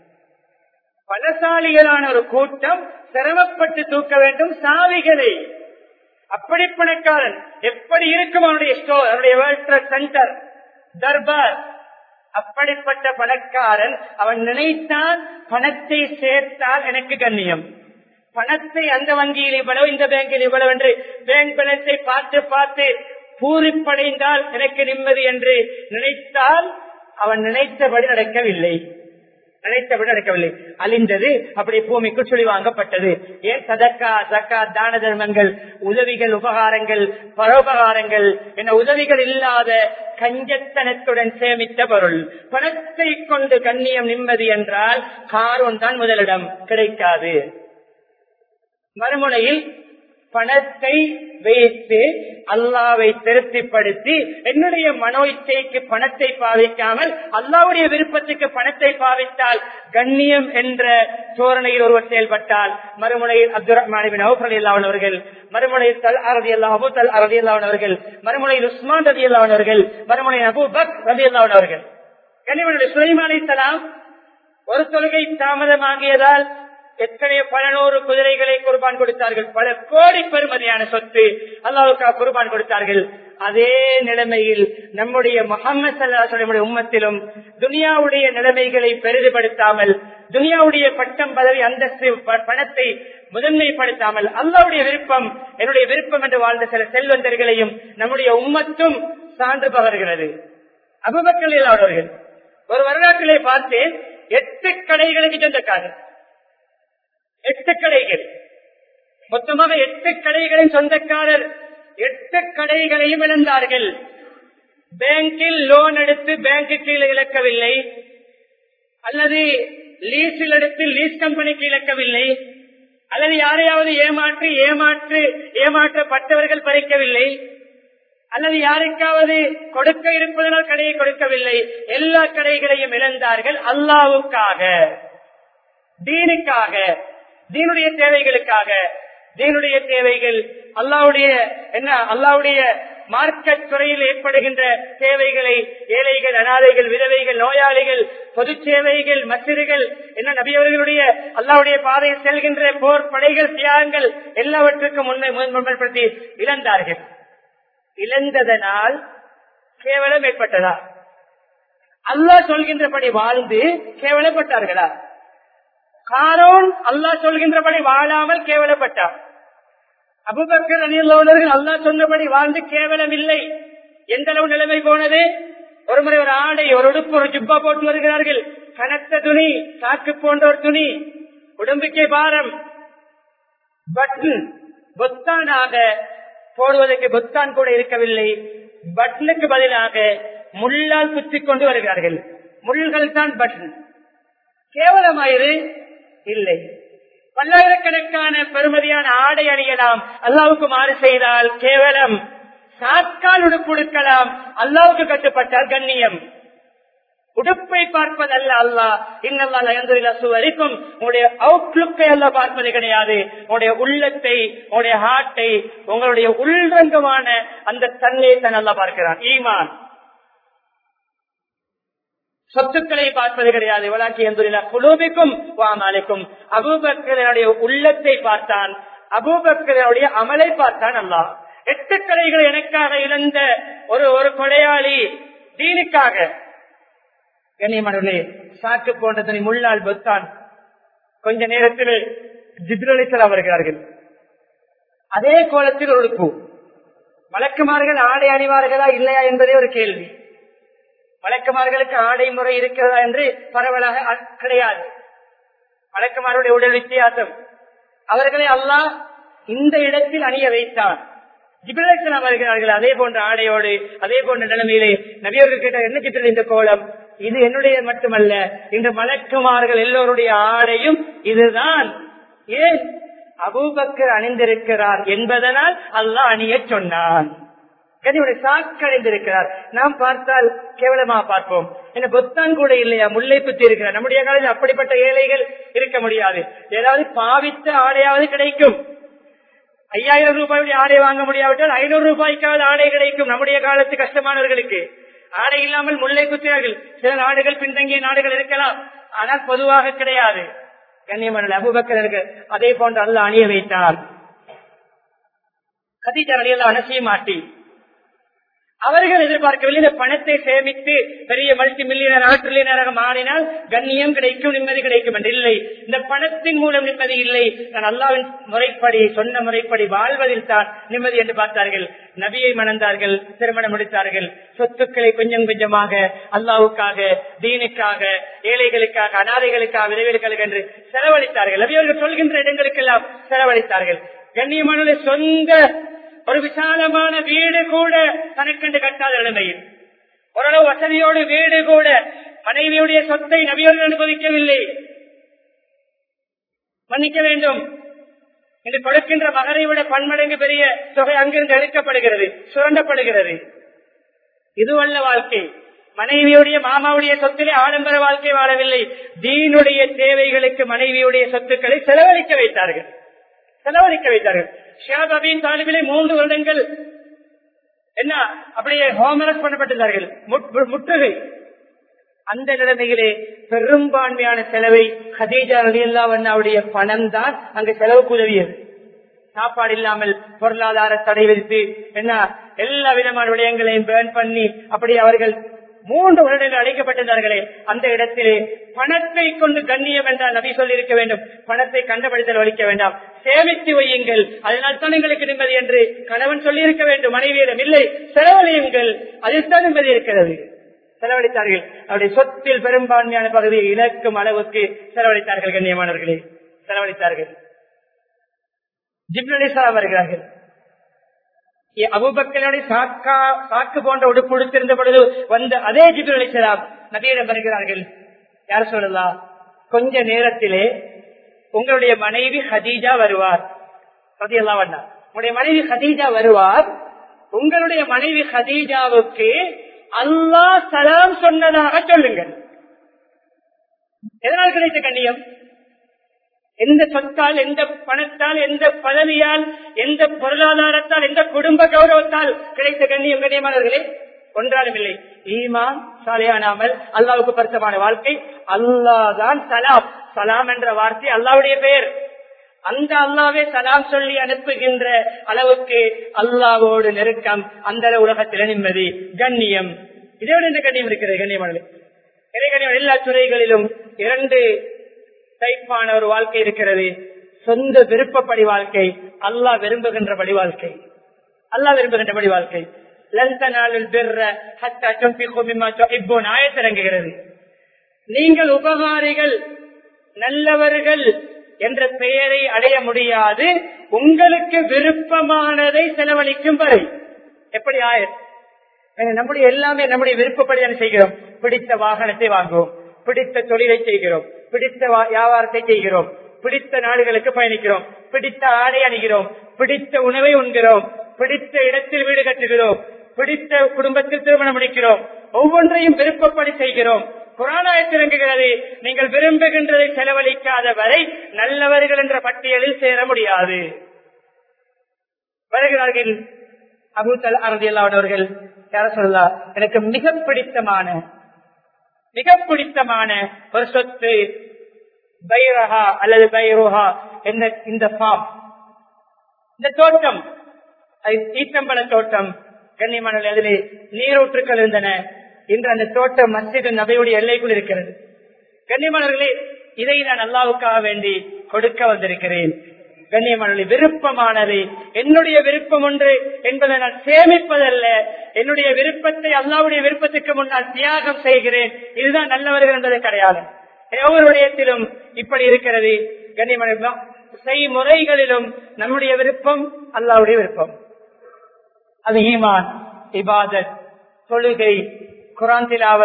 பலசாலிகளான ஒரு கூட்டம் சிரமப்பட்டு தூக்க வேண்டும் சாவிகளை அப்படி பணக்காரன் எப்படி இருக்கும் அவனுடைய ஸ்டோர் அவனுடைய வேர்ல்ட் ட்ரேட் சென்டர் தர்பார் அப்படிப்பட்ட பணக்காரன் அவன் நினைத்தான் பணத்தை சேர்த்தால் எனக்கு கண்ணியம் பணத்தை அந்த வங்கியில் இவ்வளவு இந்த பேங்கில் இவ்வளவு என்று பேங்க் பணத்தை பார்த்து பார்த்து பூரிப்படைந்தால் எனக்கு நிம்மதி என்று நினைத்தால் அவன் நினைத்தபடி நடக்கவில்லை நினைத்தபடி நடக்கவில்லை அழிந்தது அப்படி பூமிக்கு சொல்லி வாங்கப்பட்டது ஏன் சதக்கா சக்கா தான தர்மங்கள் உதவிகள் உபகாரங்கள் பரோபகாரங்கள் என உதவிகள் இல்லாத கஞ்சத்தனத்துடன் சேமித்த பொருள் பணத்தை கொண்டு கண்ணியம் நிம்மதி என்றால் காரோன் தான் முதலிடம் கிடைக்காது மறுமுனையில் பணத்தை வைத்து அல்லாவை திருப்திப்படுத்தி என்னுடைய மனோ இச்சைக்கு பணத்தை பாவிக்காமல் அல்லாவுடைய விருப்பத்துக்கு பணத்தை பாவித்தால் கண்ணியம் என்ற தோரணையில் ஒருவர் செயல்பட்டால் மறுமுனையில் அப்துல் ரஹ்மான் அவுஃபர் அவர்கள் மறுமுனையில் தல் அரதி அல்லா அபு தல் அரதி அவர்கள் மறுமுனையில் உஸ்மான் ரதி அவர்கள் மறுமுனையில் அபு பக் ரதி அவர்கள் கண்ணியவனுடைய சுலைமான் அலைஹிஸ்ஸலாம் ஒரு தொழுகை தாமதமாகியதால் எத்தனை பல நூறு குதிரைகளை குர்பான் கொடுத்தார்கள் பல கோடி பெருமதியான சொத்து அல்லாவுக்கா குர்பான் கொடுத்தார்கள் அதே நிலைமையில் நம்முடைய முகமது சல்லாஹுடைய உம்மத்திலும் துனியாவுடைய நிலைமைகளை பெரிதுபடுத்தாமல் துனியாவுடைய பட்டம் பதவி அந்தஸ்து ப- பணத்தை முதன்மைப்படுத்தாமல் அல்லாவுடைய விருப்பம் என்னுடைய விருப்பம் என்று வாழ்ந்த சில செல்வந்தர்களையும் நம்முடைய உம்மத்தும் சான்று பகர்கிறது அபுபக்கலில் அவர்கள் ஒரு வரலாற்றிலே பார்த்தேன் எட்டு கடைகளுக்கு சொந்தக்காரர் எட்டு கடைகள் மொத்தமாக எட்டு கடைகளின் சொந்தக்காரர் எட்டு கடைகளையும் இழந்தார்கள் பேங்கில் லோன் எடுத்து பேங்குக்கு இழக்கவில்லை அல்லது லீஸில் எடுத்து லீஸ் கம்பெனிக்கு இழக்கவில்லை அல்லது யாரையாவது ஏமாற்றி ஏமாற்று ஏமாற்றப்பட்டவர்கள் பறிக்கவில்லை அல்லது யாருக்காவது கொடுக்க இருப்பதனால் கடையை கொடுக்கவில்லை எல்லா கடைகளையும் இழந்தார்கள் அல்லாவுக்காக தீனுக்காக தீனுடைய தேவைகளுக்காக தீனுடைய தேவைகள் அல்லாவுடைய என்ன அல்லாவுடைய மார்க்கெட் துறையில் ஏற்படுகின்ற தேவைகளை ஏழைகள் அனாதைகள் விதவைகள் நோயாளிகள் பொது சேவைகள் மசிறுகள் என்ன நபியவர்களுடைய அல்லாவுடைய பாதையில் செல்கின்ற போர் படைகள் தியாகங்கள் எல்லாவற்றுக்கும் முன்னை முன்மைப்படுத்தி இழந்தார்கள் இழந்ததனால் கேவலம் ஏற்பட்டதா அல்லாஹ் சொல்கின்றபடி வாழ்ந்து கேவலப்பட்டார்களா காரோன் அல்லாஹ் சொல்கின்றபடி வாழாமல் கேவலப்பட்டார் அபுபக்கர் அணியுள்ளவர்கள் அல்லாஹ் சொன்னபடி வாழ்ந்து கேவலம் இல்லை எந்த அளவு நிலைமை போனது ஒரு முறை ஒரு ஆடை ஒரு உடுப்பு ஒரு ஜுப்பா போட்டு வருகிறார்கள் கனத்த துணி சாக்கு போன்ற ஒரு துணி உடம்புக்கே பாரம் பட்டன் பொத்தானாக போடுவதற்கு பொத்தான் கூட இருக்கவில்லை பட்டனுக்கு பதிலாக முள்ளால் குத்திக் கொண்டு வருகிறார்கள் முள்கள் தான் பட்டன் கேவலமாயிரு இல்லை பல்லாயிரக்கணக்கான பெருமதியான ஆடை அணியலாம் அல்லாவுக்கு மாறு செய்தால் கேவலம் சாக்கால் உடுப்புடுக்கலாம் அல்லாவுக்கு கட்டுப்பட்டால் கண்ணியம் உடுப்பை பார்ப்பதல்ல அல்லா இன்னல்லா சுவரிக்கும் உங்களுடைய அவுட்லுக்கை அல்ல பார்ப்பது கிடையாது உங்களுடைய உள்ளத்தை உங்களுடைய ஹார்ட்டை உங்களுடைய உள்ரங்கமான அந்த தன்மையை தான் நல்லா பார்க்கிறான் ஈமான் சொத்துக்களை பார்ப்பது கிடையாது விளாக்கி எந்துள்ள குழுவிக்கும் வாமாலிக்கும் அபூபக்கரனுடைய உள்ளத்தை பார்த்தான் அபூபக்கரனுடைய அமலை பார்த்தான் அல்லா எட்டு கடைகள் எனக்காக இழந்த ஒரு ஒரு கொடையாளி தீனுக்காக கண்ணியமானவர்களே சாக்கு போன்ற தனி முள்ளால் பொத்தான் கொஞ்ச நேரத்தில் ஜிப்ரலிசலாம் வருகிறார்கள் அதே கோலத்தில் ஒரு உடுப்பு வழக்குமார்கள் ஆடை அணிவார்களா இல்லையா என்பதே ஒரு கேள்வி வழக்கமார்களுக்கு ஆடை முறை இருக்கிறதா என்று பரவலாக அ- கிடையாது வழக்கமாருடைய உடல் வித்தியாசம் அவர்களை அல்லாஹ் இந்த இடத்தில் அணிய வைத்தான் ஜிபிரேசனம் வருகிறார்கள் அதே போன்ற ஆடையோடு அதே போன்ற நிலைமையிலே நபியவர்கள் கேட்ட என்ன கிட்ட இந்த கோலம் இது என்னுடைய மட்டுமல்ல இன்று மலக்குமார்கள் எல்லோருடைய ஆடையும் இதுதான் ஏன் அபூபக்கர் அணிந்திருக்கிறார் என்பதனால் அல்லாஹ் அணிய சொன்னான் கனிவுடைய சாக்கடைந்திருக்கிறார் நாம் பார்த்தால் கேவலமா பார்ப்போம் என்ன பொத்தான் கூட இல்லையா முல்லை புத்தி இருக்கிறார் நம்முடைய காலத்தில் அப்படிப்பட்ட ஏழைகள் இருக்க முடியாது ஏதாவது பாவித்த ஆடையாவது கிடைக்கும் ஐயாயிரம் ரூபாயுடைய ஆடை வாங்க முடியாவிட்டால் ஐநூறு ரூபாய்க்காவது ஆடை கிடைக்கும் நம்முடைய காலத்து கஷ்டமானவர்களுக்கு ஆடை இல்லாமல் முல்லை குத்தினார்கள் சில நாடுகள் பின்தங்கிய நாடுகள் இருக்கலாம் ஆனால் பொதுவாக கிடையாது கண்ணியமான அபுபக்கருக்கு அதே போன்று அல்ல அணிய வைத்தார் கதீஜா அணியெல்லாம் அனசிய மாட்டி அவர்கள் எதிர்பார்க்கவில்லை இந்த பணத்தை சேமித்து பெரிய மல்டி மில்லியனர் ஆட்ரிலியனராக மாறினால் கண்ணியம் கிடைக்கும் நிம்மதி கிடைக்கும் என்று இல்லை இந்த பணத்தின் மூலம் நிம்மதி இல்லை நான் அல்லாவின் முறைப்படி சொன்ன முறைப்படி வாழ்வதில் தான் நிம்மதி என்று பார்த்தார்கள் நபியை மணந்தார்கள் திருமணம் முடித்தார்கள் சொத்துக்களை கொஞ்சம் கொஞ்சமாக அல்லாவுக்காக தீனுக்காக ஏழைகளுக்காக அனாதைகளுக்காக விரைவிலுக்காக என்று செலவழித்தார்கள் நபியவர்கள் சொல்கின்ற இடங்களுக்கெல்லாம் செலவழித்தார்கள் கண்ணியமான சொந்த ஒரு விசாலமான வீடு கூட தனக்கென்று கட்டாத நிலைமையில் ஓரளவு வசதியோடு வீடு கூட மனைவியுடைய சொத்தை நபியோர்கள் அனுபவிக்கவில்லை மன்னிக்க வேண்டும் இன்று கொடுக்கின்ற மகரை விட பன்மடங்கு பெரிய தொகை அங்கிருந்து எடுக்கப்படுகிறது சுரண்டப்படுகிறது இதுவல்ல வாழ்க்கை மனைவியுடைய மாமாவுடைய சொத்திலே ஆடம்பர வாழ்க்கை வாழவில்லை தீனுடைய தேவைகளுக்கு மனைவியுடைய சொத்துக்களை செலவழிக்க வைத்தார்கள் செலவழிக்க வைத்தார்கள் ஷியாபின் தாலிபிலே மூன்று வருடங்கள் என்ன அப்படியே ஹோம்ஒர்க் பண்ணப்பட்டிருந்தார்கள் முற்றுகை அந்த நிலைமையிலே பெரும்பான்மையான செலவை ஹதீஜா அலியல்லாவுடைய பணம் தான் அங்கு செலவுக்கு உதவியது சாப்பாடு இல்லாமல் பொருளாதார தடை விதித்து என்ன எல்லா விதமான விடயங்களையும் பேர்ன் பண்ணி அப்படி அவர்கள் மூன்று வருடங்கள் அழைக்கப்பட்டிருந்தார்களே அந்த இடத்திலே பணத்தை கொண்டு கண்ணியம் என்றால் நபி சொல்லி இருக்க வேண்டும் பணத்தை கண்டுபிடித்தல் வலிக்க வேண்டாம் சேமித்து வையுங்கள் அதனால் தான் எங்களுக்கு நிம்மதி என்று கணவன் சொல்லி இருக்க வேண்டும் மனைவியிடம் இல்லை செலவழியுங்கள் அதில் தான் நிம்மதி இருக்கிறது செலவழித்தார்கள் அவருடைய சொத்தில் பெரும்பான்மையான பகுதியை இழக்கும் அளவுக்கு செலவழித்தார்கள் கண்ணியமானவர்களே செலவழித்தார்கள் ஜிப்னலிசலாம் வருகிறார்கள் அபுபக்கனுடைய சாக்கா சாக்கு போன்ற உடுப்பு உடுத்திருந்த பொழுது வந்த அதே ஜிபுல் அலிசலாம் நபியிடம் வருகிறார்கள் யார் சொல்லலாம் கொஞ்ச நேரத்திலே உங்களுடைய மனைவி ஹதீஜா வருவார் சதியெல்லாம் வேண்டாம் உங்களுடைய மனைவி ஹதீஜா வருவார் உங்களுடைய மனைவி ஹதீஜாவுக்கு அல்லாஹ் சலாம் சொன்னதாக சொல்லுங்கள் எதனால் கிடைத்த கண்ணியம் எந்த சொத்தால் எந்த பணத்தால் எந்த பதவியால் எந்த பொருளாதாரத்தால் எந்த குடும்ப கௌரவத்தால் கிடைத்த கண்ணியம் கண்ணியமானவர்களே ஒன்றாலும் இல்லை ஈமான் சாலையானாமல் அல்லாவுக்கு பரிசமான வாழ்க்கை அல்லாதான் சலாம் சலாம் என்ற வார்த்தை அல்லாவுடைய பெயர் அந்த அல்லாவே சலாம் சொல்லி அனுப்புகின்ற அளவுக்கு அல்லாவோடு நெருக்கம் அந்த உலகத்தில் நிம்மதி கண்ணியம் இதோட இந்த கண்ணியம் இருக்கிறது கண்ணியமானது கண்ணியம் எல்லா துறைகளிலும் இரண்டு டைப்பான ஒரு வாழ்க்கை இருக்கிறது சொந்த விருப்பப்படி வாழ்க்கை அல்லாஹ் விரும்புகின்றபடி வாழ்க்கை அல்லாஹ் விரும்புகின்றபடி வாழ்க்கை ஆயத்திறங்குகிறது நீங்கள் உபகாரிகள் நல்லவர்கள் என்ற பெயரை அடைய முடியாது உங்களுக்கு விருப்பமானதை செலவழிக்கும் வரை எப்படி ஆயர் நம்முடைய எல்லாமே நம்முடைய விருப்பப்படியான செய்கிறோம் பிடித்த வாகனத்தை வாங்குவோம் பிடித்த தொழிலை செய்கிறோம் பிடித்த வியாபாரத்தை செய்கிறோம் பிடித்த நாடுகளுக்கு பயணிக்கிறோம் பிடித்த ஆடை அணிகிறோம் பிடித்த உணவை உண்கிறோம் பிடித்த இடத்தில் வீடு கட்டுகிறோம் பிடித்த குடும்பத்தில் திருமணம் முடிக்கிறோம் ஒவ்வொன்றையும் விருப்பப்படி செய்கிறோம் புராணாயத்திறங்குகிறது நீங்கள் விரும்புகின்றதை செலவழிக்காத வரை நல்லவர்கள் என்ற பட்டியலில் சேர முடியாது வருகிறார்கள் அபுத்தல் அறதியல்லாதவர்கள் யார சொல்லலாம் எனக்கு மிக பிடித்தமான மிக பிடித்தமான ஒரு சொத்து பைரஹா அல்லது பைரோஹா என்ற இந்த ஃபார்ம் இந்த தோட்டம் ஈத்தம்பல தோட்டம் கண்ணியமான அதிலே நீரூற்றுக்கள் இருந்தன இன்று அந்த தோட்டம் மஸ்ஜித் நபையுடைய எல்லைக்குள் இருக்கிறது கண்ணியமானவர்களே இதை நான் அல்லாவுக்காக வேண்டி கொடுக்க வந்திருக்கிறேன் கண்ணியமானவர்களே விருப்பமானது என்னுடைய விருப்பம் ஒன்று என்பதை நான் சேமிப்பதல்ல என்னுடைய விருப்பத்தை அல்லாவுடைய விருப்பத்துக்கு முன்னால் தியாகம் செய்கிறேன் இதுதான் நல்லவர்கள் என்பது கிடையாது ஒவ்வொரு விடயத்திலும் இப்படி இருக்கிறது கண்ணியமான செய்முறைகளிலும் நம்முடைய விருப்பம் அல்லாவுடைய விருப்பம் அது ஈமான் இபாதத் தொழுகை குரான் திலாவத்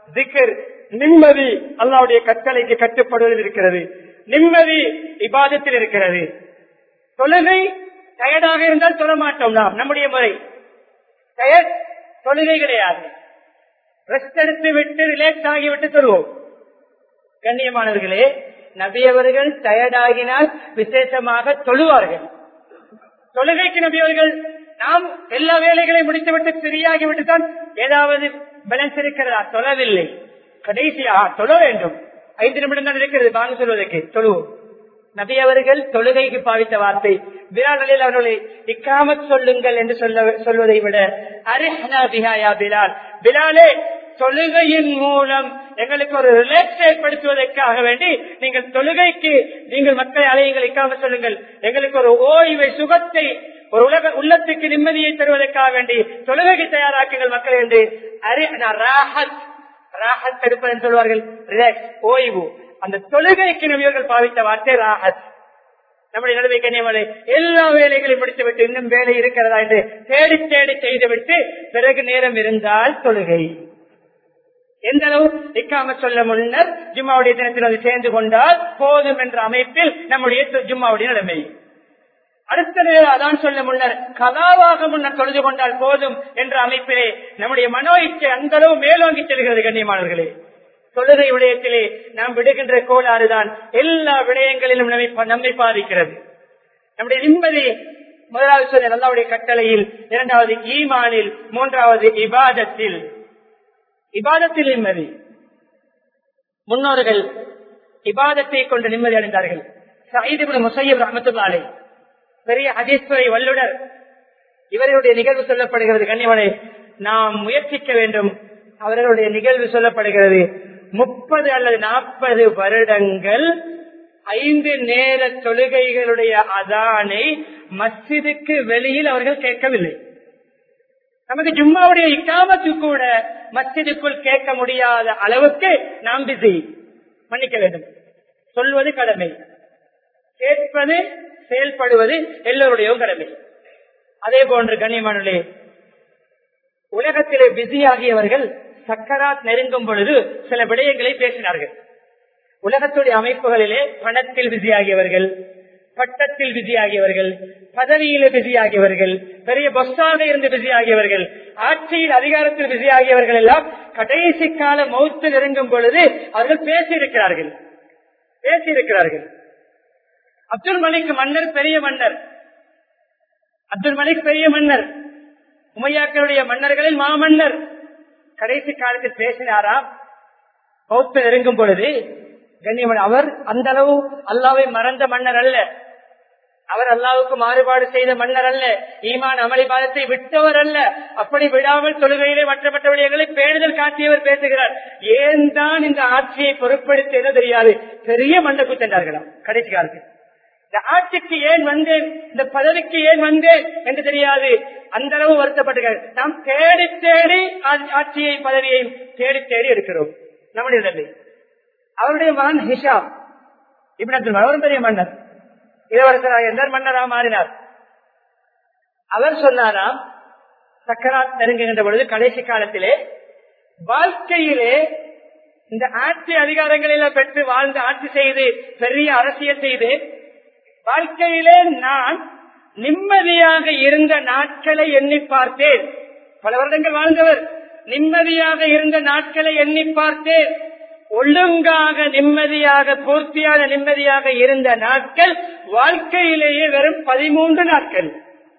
திக்கர் நிம்மதி அல்லாவுடைய கட்டளைக்கு கட்டுப்படுவதில் இருக்கிறது நிம்மதி இபாதத்தில் இருக்கிறது தொழுகை டயர்டாக இருந்தால் சொல்ல மாட்டோம் நாம் நம்முடைய முறை டயர்ட் தொழுகை கிடையாது ரெஸ்ட் எடுத்து விட்டு ரிலாக்ஸ் ஆகிவிட்டு சொல்லுவோம் கண்ணியமானவர்களே நபியவர்கள் டயர்டாகினால் விசேஷமாக தொழுவார்கள் தொழுகைக்கு நபியவர்கள் நாம் எல்லா வேலைகளையும் முடித்துவிட்டு ஃப்ரீயாகிவிட்டு தான் ஏதாவது பேலன்ஸ் இருக்கிறதா தொழவில்லை கடைசியா தொழ வேண்டும் ஐந்து நிமிடம் தான் இருக்கிறது வாங்க சொல்வதற்கு தொழுவோம் நபி அவர்கள் தொழுகைக்கு பாவித்த வார்த்தை பிலாலில் அவர்களை இக்காமத் சொல்லுங்கள் என்று சொல்ல சொல்வதை விட அரிஹனா பிஹாயா பிலால் பிலாலே தொழுகையின் மூலம் எங்களுக்கு ஒரு ரிலாக்ஸ் ஏற்படுத்துவதற்காக வேண்டி நீங்கள் தொழுகைக்கு நீங்கள் மக்களை அலையுங்கள் இக்காம சொல்லுங்கள் எங்களுக்கு ஒரு ஓய்வை சுகத்தை ஒரு உலக உள்ளத்துக்கு நிம்மதியை தருவதற்காக வேண்டி தொழுகைக்கு தயாராக்குங்கள் மக்கள் என்று அரி ராஹத் ராஹத் எடுப்பது என்று சொல்வார்கள் ரிலாக்ஸ் ஓய்வு அந்த தொழுகைக்கு நபியர்கள் பாவித்த வார்த்தை ராஹத் நம்முடைய நடுவை கண்ணியமலை எல்லா வேலைகளையும் முடித்துவிட்டு இன்னும் வேலை இருக்கிறதா என்று தேடி தேடி செய்துவிட்டு பிறகு நேரம் இருந்தால் தொழுகை எந்த அளவு நிக்காம சொல்ல முன்னர் ஜும்மாவுடைய தினத்தில் அது சேர்ந்து கொண்டால் போதும் என்ற அமைப்பில் நம்முடைய ஜும்மாவுடைய நிலைமை அடுத்த நேரம் அதான் சொல்ல முன்னர் கதாவாக முன்னர் தொழுது கொண்டால் போதும் என்ற அமைப்பிலே நம்முடைய மனோ இச்சை அந்த அளவு மேலோங்கி செல்கிறது கண்ணியமானவர்களே தொழுகை விடயத்திலே நாம் விடுகின்ற கோளாறுதான் எல்லா விடயங்களிலும் நம்மை நம்மை பாதிக்கிறது நம்முடைய நிம்மதி முதலாவது சொன்ன அல்லாவுடைய கட்டளையில் இரண்டாவது ஈமானில் மூன்றாவது இபாதத்தில் இபாதத்தில் நிம்மதி முன்னோர்கள் இபாதத்தை கொண்டு நிம்மதி அடைந்தார்கள் சயீது முசையப் ரஹமத்துல்லாலே பெரிய ஹதீஸ்வரை வல்லுனர் இவர்களுடைய நிகழ்வு சொல்லப்படுகிறது கண்ணியவனை நாம் முயற்சிக்க வேண்டும் அவர்களுடைய நிகழ்வு சொல்லப்படுகிறது முப்பது அல்லது நாற்பது வருடங்கள் ஐந்து நேர தொழுகைகளுடைய அதானை மஸ்ஜிதுக்கு வெளியில் அவர்கள் கேட்கவில்லை நமக்கு ஜும்மாவுடைய இக்காமத்து கூட மஸ்ஜிதுக்குள் கேட்க முடியாத அளவுக்கு நாம் பிஸி மன்னிக்க வேண்டும் சொல்வது கடமை கேட்பது செயல்படுவது எல்லோருடைய கடமை அதே போன்று கண்ணியமானே உலகத்திலே பிஸியாகியவர்கள் சக்கராத் நெருங்கும் பொழுது சில விடயங்களை பேசினார்கள் உலகத்துடைய அமைப்புகளிலே பணத்தில் பிஸியாகியவர்கள் பட்டத்தில் பிஸியாகியவர்கள் பதவியில பிஸியாகியவர்கள் பெரிய பஸ்ஸாக இருந்து பிஸியாகியவர்கள் ஆட்சியில் அதிகாரத்தில் பிஸியாகியவர்கள் எல்லாம் கடைசி கால மௌத்து நெருங்கும் பொழுது அவர்கள் பேசியிருக்கிறார்கள் பேசியிருக்கிறார்கள் அப்துல் மலிக் மன்னர் பெரிய மன்னர் அப்துல் மலிக் பெரிய மன்னர் உமையாக்களுடைய மன்னர்களில் மாமன்னர் கடைசி காலத்தில் பேசினாராம் பௌத்த நெருங்கும் பொழுது கண்ணியமன் அவர் அந்த அளவு அல்லாவை மறந்த மன்னர் அல்ல அவர் அல்லாவுக்கு மாறுபாடு செய்த மன்னர் அல்ல ஈமான் அமளிபாதத்தை விட்டவர் அல்ல அப்படி விடாமல் தொழுகையிலே மற்றப்பட்ட விடயங்களை பேணுதல் காட்டியவர் பேசுகிறார் ஏன் தான் இந்த ஆட்சியை பொருட்படுத்த தெரியாது பெரிய மண்டக்கு சென்றார்களாம் கடைசி காலத்தில் இந்த ஆட்சிக்கு ஏன் வந்தேன் இந்த பதவிக்கு ஏன் வந்தேன் என்று தெரியாது அந்த அளவு வருத்தப்பட்டுகள் நாம் தேடி தேடி ஆட்சியை பதவியையும் தேடி தேடி இருக்கிறோம் நம்முடைய நிலை அவருடைய மகன் ஹிஷாம் இப்படி அப்துல் அவரும் பெரிய மன்னர் இளவரசராக இருந்தார் மன்னராக மாறினார் அவர் சொன்னாராம் சக்கராத் நெருங்குகின்ற பொழுது கடைசி காலத்திலே வாழ்க்கையிலே இந்த ஆட்சி அதிகாரங்களில பெற்று வாழ்ந்து ஆட்சி செய்து பெரிய அரசியல் செய்து வாழ்க்கையிலே நான் நிம்மதியாக இருந்த நாட்களை எண்ணி பார்த்தேன் பல வருடங்கள் வாழ்ந்தவர் நிம்மதியாக இருந்த நாட்களை எண்ணி பார்த்தேன் ஒழுங்காக நிம்மதியாக பூர்த்தியான நிம்மதியாக இருந்த நாட்கள் வாழ்க்கையிலேயே வெறும் பதிமூன்று நாட்கள்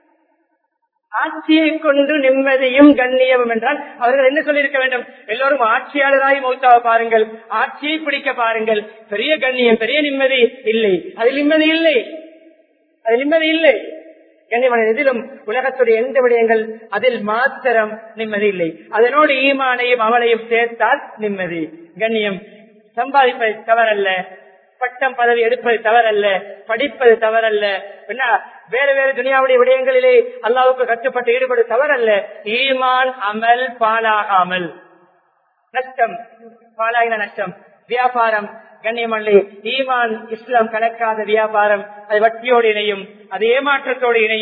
ஆட்சியை கொண்டு நிம்மதியும் கண்ணியமும் என்றால் அவர்கள் என்ன சொல்லியிருக்க வேண்டும் எல்லோரும் ஆட்சியாளராய் மௌத்தாவை பாருங்கள் ஆட்சியை பிடிக்க பாருங்கள் பெரிய கண்ணியம் பெரிய நிம்மதி இல்லை அதில் நிம்மதி இல்லை அதில் நிம்மதி இல்லை கண்ணியமான இதிலும் உலகத்துடைய எந்த விடயங்கள் அதில் மாத்திரம் நிம்மதி இல்லை அதனோடு ஈமானையும் அவளையும் சேர்த்தால் நிம்மதி கண்ணியம் சம்பாதிப்பது தவறல்ல பட்டம் பதவி எடுப்பது தவறல்ல படிப்பது தவறல்ல என்ன வேறு வேறு துனியாவுடைய விடயங்களிலே அல்லாவுக்கு கட்டுப்பட்டு ஈடுபடு தவறல்ல ஈமான் அமல் பாலாகாமல் நஷ்டம் பாலாகின நஷ்டம் வியாபாரம் கண்ணியமல்லே ஈமான் இஸ்லாம் கலக்காத வியாபாரம் அது வட்டியோடு இணையும் அது ஏமாற்றத்தோடு இணையும்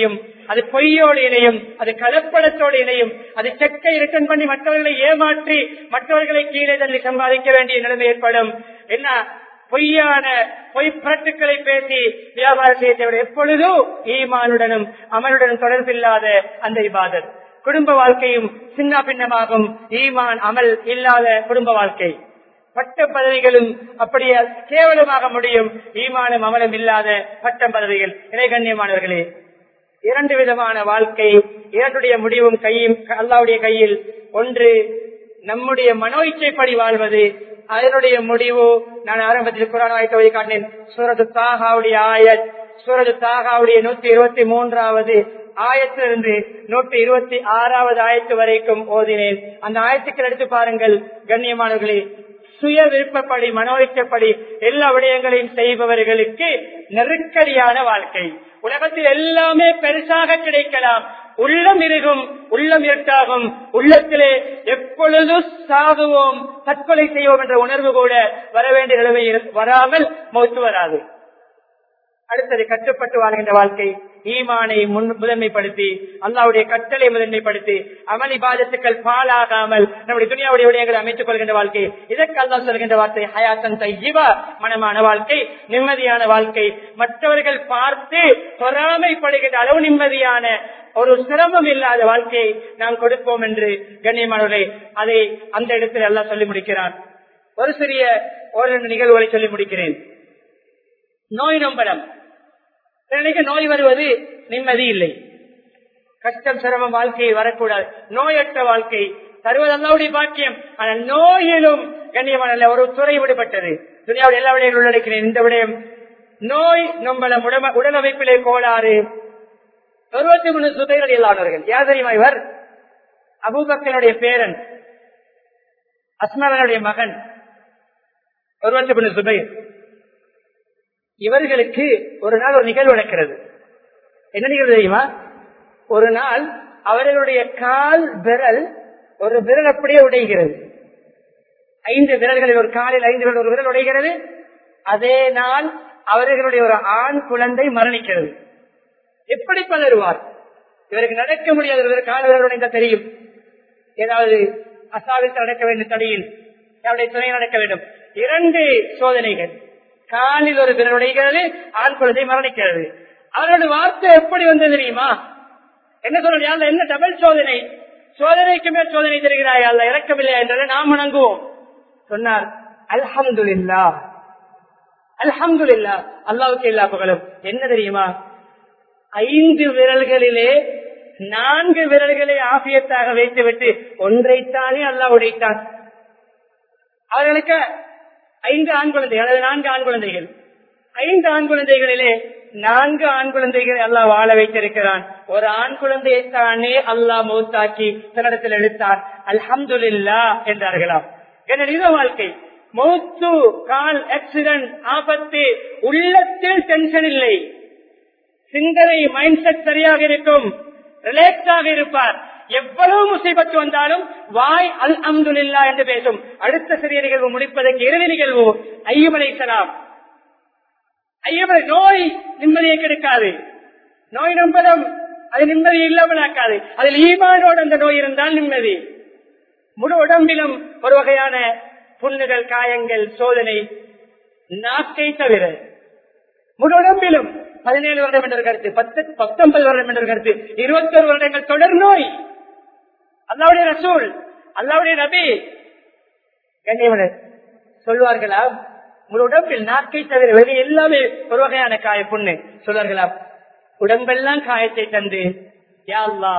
அது பொய்யோடு இணையும் அது கலப்படத்தோடு இணையும் அது செக்கை ரிட்டர்ன் பண்ணி மற்றவர்களை ஏமாற்றி மற்றவர்களை கீழே தள்ளி சம்பாதிக்க வேண்டிய நிலைமை ஏற்படும் என்ன பொய்யான பொய் புரட்டுக்களை பேசி வியாபாரம் செய்ய விட எப்பொழுதும் ஈமானுடனும் அமலுடனும் தொடர்பில்லாத அந்த இபாதத் குடும்ப வாழ்க்கையும் சின்ன பின்னமாகும் ஈமான் அமல் இல்லாத குடும்ப வாழ்க்கை பட்ட பதவிகளும் அப்படியே கேவலமாக முடியும் ஈமானும் அமலும் இல்லாத பட்டம் பதவிகள் இணைகண்ணியமானவர்களே இரண்டு விதமான வாழ்க்கை இரண்டுடைய முடிவும் கையும் அல்லாவுடைய கையில் ஒன்று நம்முடைய மனோ இச்சைப்படி வாழ்வது அதனுடைய முடிவு நான் ஆரம்பத்தில் குரான் ஆயத்தை காட்டினேன் சூரது தாகாவுடைய ஆயத் சூரது தாகாவுடைய நூத்தி இருபத்தி மூன்றாவது ஆயத்திலிருந்து நூற்றி இருபத்தி ஆறாவது ஆயத்து வரைக்கும் ஓதினேன் அந்த ஆயத்துக்கள் எடுத்து பாருங்கள் கண்ணியமானவர்களே சுய விருப்பப்படி மனோவிக்கப்படி எல்லா விடயங்களையும் செய்பவர்களுக்கு நெருக்கடியான வாழ்க்கை உலகத்தில் எல்லாமே பெருசாக கிடைக்கலாம் உள்ளம் இருக்கும் உள்ளம் இருட்டாகும் உள்ளத்திலே எப்பொழுதும் சாகுவோம் தற்கொலை செய்வோம் என்ற உணர்வு கூட வர வேண்டிய நிலைமை வராமல் மௌத்து வராது அடுத்தது கட்டுப்பட்டு வாழ்கின்ற வாழ்க்கை ஈமானை முன் முதன்மைப்படுத்தி அல்லாவுடைய கட்டளை முதன்மைப்படுத்தி அமளி பாதத்துக்கள் பாலாகாமல் நம்முடைய துணியாவுடைய விடயங்களை அமைத்துக் கொள்கின்ற வாழ்க்கை இதற்கு அல்லா சொல்கின்ற வார்த்தை ஹயாசன் தைஜிவா மனமான வாழ்க்கை நிம்மதியான வாழ்க்கை மற்றவர்கள் பார்த்து பொறாமைப்படுகின்ற அளவு நிம்மதியான ஒரு சிரமம் இல்லாத வாழ்க்கையை நாம் கொடுப்போம் என்று கண்ணியமானவர்களை அதை அந்த இடத்தில் எல்லாம் சொல்லி முடிக்கிறான் ஒரு சிறிய ஒரு நிகழ்வுகளை சொல்லி முடிக்கிறேன் நோய் நம்பலம் சிலருக்கு நோய் வருவது நிம்மதி இல்லை கஷ்டம் சிரமம் வாழ்க்கை வரக்கூடாது நோயற்ற வாழ்க்கை தருவது அல்லாவுடைய பாக்கியம் ஆனால் நோயிலும் கண்ணியமான ஒரு துறை விடுபட்டது துணியாவுடைய எல்லா விடயங்களும் உள்ளடக்கிறேன் இந்த விடயம் நோய் நம்பலம் உடம உடல் அமைப்பிலே கோளாறு அறுபத்தி மூணு சுதைகள் இல்லாதவர்கள் யார் தெரியுமா இவர் அபூபக்கனுடைய பேரன் அஸ்மரனுடைய மகன் அறுபத்தி மூணு சுபைர் இவர்களுக்கு ஒரு நாள் ஒரு நிகழ்வு நடக்கிறது என்ன நிகழ்வு தெரியுமா ஒரு நாள் அவர்களுடைய கால் விரல் ஒரு விரல் அப்படியே உடைகிறது ஐந்து விரல்களில் ஒரு காலில் ஐந்து விரல் ஒரு விரல் உடைகிறது அதே நாள் அவர்களுடைய ஒரு ஆண் குழந்தை மரணிக்கிறது எப்படி பலருவார் இவருக்கு நடக்க முடியாது இவர் கால விரல் உடைந்த தெரியும் ஏதாவது அசாவில் நடக்க வேண்டும் தடியில் அவருடைய துணை நடக்க வேண்டும் இரண்டு சோதனைகள் காலில் ஒரு விரல் உடைகிறது ஆண் குழந்தை மரணிக்கிறது அவரோட வார்த்தை எப்படி வந்தது தெரியுமா என்ன சொல்றது அல்ல என்ன டபுள் சோதனை சோதனைக்கு மேல் சோதனை தருகிறாய் அல்ல இறக்கவில்லை என்றதை நாம் வணங்குவோம் சொன்னார் அல்ஹம்துல்லா அல்ஹம்துல்லா அல்லாவுக்கு எல்லா புகழும் என்ன தெரியுமா ஐந்து விரல்களிலே நான்கு விரல்களை ஆபியத்தாக வைத்துவிட்டு ஒன்றைத்தானே அல்லா உடைத்தான் அவர்களுக்கு ஐந்து ஆண் குழந்தைகள் அல்லது நான்கு ஆண் குழந்தைகள் ஐந்து ஆண் குழந்தைகளிலே நான்கு ஆண் குழந்தைகளை அல்லாஹ் வாழ வைத்திருக்கிறான் ஒரு ஆண் குழந்தையை தானே அல்லாஹ் மௌத்தாக்கி தன்னிடத்தில் எடுத்தார் அல்ஹம்துல்லா என்றார்களாம் என்ன வாழ்க்கை மௌத்து கால் ஆக்சிடென்ட் ஆபத்து உள்ளத்தில் டென்ஷன் இல்லை சிந்தனை மைண்ட் செட் சரியாக இருக்கும் ரிலாக்ஸாக இருப்பார் எவ்வளவு முசைபத்து வந்தாலும் வாய் அல் அம்துல்லா என்று பேசும் அடுத்த சிறிய நிகழ்வு முடிப்பதற்கு இறுதி நிகழ்வு ஐயமலை சலாம் ஐயமலை நோய் நிம்மதியை கெடுக்காது நோய் நம்பலம் அது நிம்மதியை இல்லாமலாக்காது அதில் ஈமானோடு அந்த நோய் இருந்தால் நிம்மதி முழு உடம்பிலும் ஒரு வகையான புண்ணுகள் காயங்கள் சோதனை நாக்கை தவிர முழு உடம்பிலும் பதினேழு வருடம் என்ற கருத்து பத்து பத்தொன்பது வருடம் என்ற கருத்து இருபத்தொரு வருடங்கள் தொடர் நோய் அல்லாவுடைய ரசூல் அல்லாவுடைய நபி கண்ணியவனர் சொல்வார்களா ஒரு உடம்பில் நாக்கை தவிர வெளி எல்லாமே ஒரு வகையான காய புண்ணு சொல்வார்களா உடம்பெல்லாம் காயத்தை தந்து யாழ்லா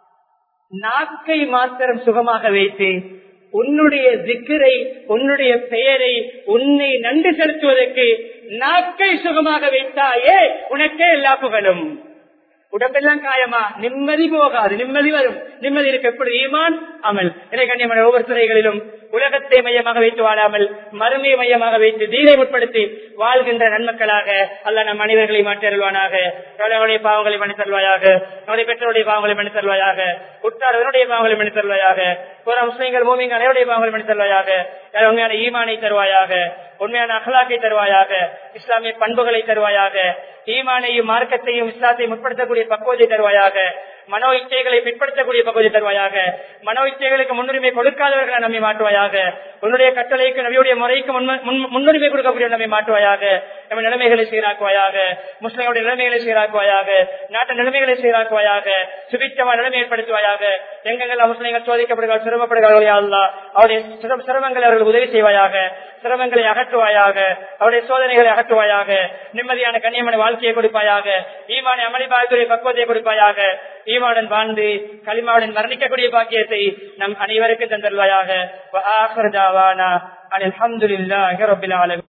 நாக்கை மாத்திரம் சுகமாக வைத்து உன்னுடைய திக்கரை உன்னுடைய பெயரை உன்னை நன்றி செலுத்துவதற்கு நாக்கை சுகமாக வைத்தாயே உனக்கே எல்லா புகழும் உடம்பெல்லாம் காயமா நிம்மதி போகாது நிம்மதி வரும் நிம்மதி இருக்க எப்படி ஈமான் அமல் எனவே கண்ணியமான ஒவ்வொரு துறைகளிலும் உலகத்தை மையமாக வைத்து வாழாமல் மறுமையை மையமாக வைத்து தீரை உட்படுத்தி வாழ்கின்ற நன்மக்களாக அல்ல நம் மனிதர்களை மாற்றியருள்வானாக அவருடைய பாவங்களை மன்னித்தருவாயாக நம்முடைய பெற்றோருடைய பாவங்களை மன்னித்தருவாயாக உற்றாரவனுடைய பாவங்களை மன்னித்தருவாயாக புற முஸ்லீம்கள் மூமிங்கள் அனைவருடைய பாவங்களை மன்னித்தருவாயாக உண்மையான ஈமானை தருவாயாக உண்மையான அகலாக்கை தருவாயாக இஸ்லாமிய பண்புகளை தருவாயாக ஈமானையும் மார்க்கத்தையும் இஸ்லாத்தையும் முற்படுத்தக்கூடிய பக்குவத்தை தருவாயாக மனோ இச்சைகளை பிற்படுத்தக்கூடிய பகுதி தருவாயாக மனோ இச்சைகளுக்கு முன்னுரிமை கொடுக்காதவர்களை நம்மை மாற்றுவாயாக உன்னுடைய கட்டளைக்கு நபியுடைய முறைக்கு முன்ம- முன்- முன்னுரிமை கொடுக்கக்கூடிய நம்மை மாற்றுவாயாக நம்ம நிலைமைகளை சீராக்குவாயாக முஸ்லிம்களுடைய நிலைமைகளை சீராக்குவாயாக நாட்டு நிலைமைகளை சீராக்குவாயாக சுபிச்சமான நிலைமை ஏற்படுத்துவாயாக எங்கெங்கெல்லாம் முஸ்லிம்கள் சோதிக்கப்படுகிறார்கள் சிரமப்படுகிறார்கள் யா அல்லாஹ் அவருடைய சிர- சிரமங்களை அவர்கள் உதவி செய்வாயாக சிரமங்களை அகற்றுவாயாக அவருடைய சோதனைகளை அகற்றுவாயாக நிம்மதியான கண்ணியமான வாழ்க்கையை கொடுப்பாயாக ஈமானை அமளிபாகக்கூடிய பக்குவத்தை கொடுப்பாயாக ஈமாவுடன் வாழ்ந்து களிமாவுடன் மரணிக்கக்கூடிய பாக்கியத்தை நம் அனைவருக்கும் தந்தருவாயாக அனில் அஹமதுல்லாஹி ரபில் ஆலமீன்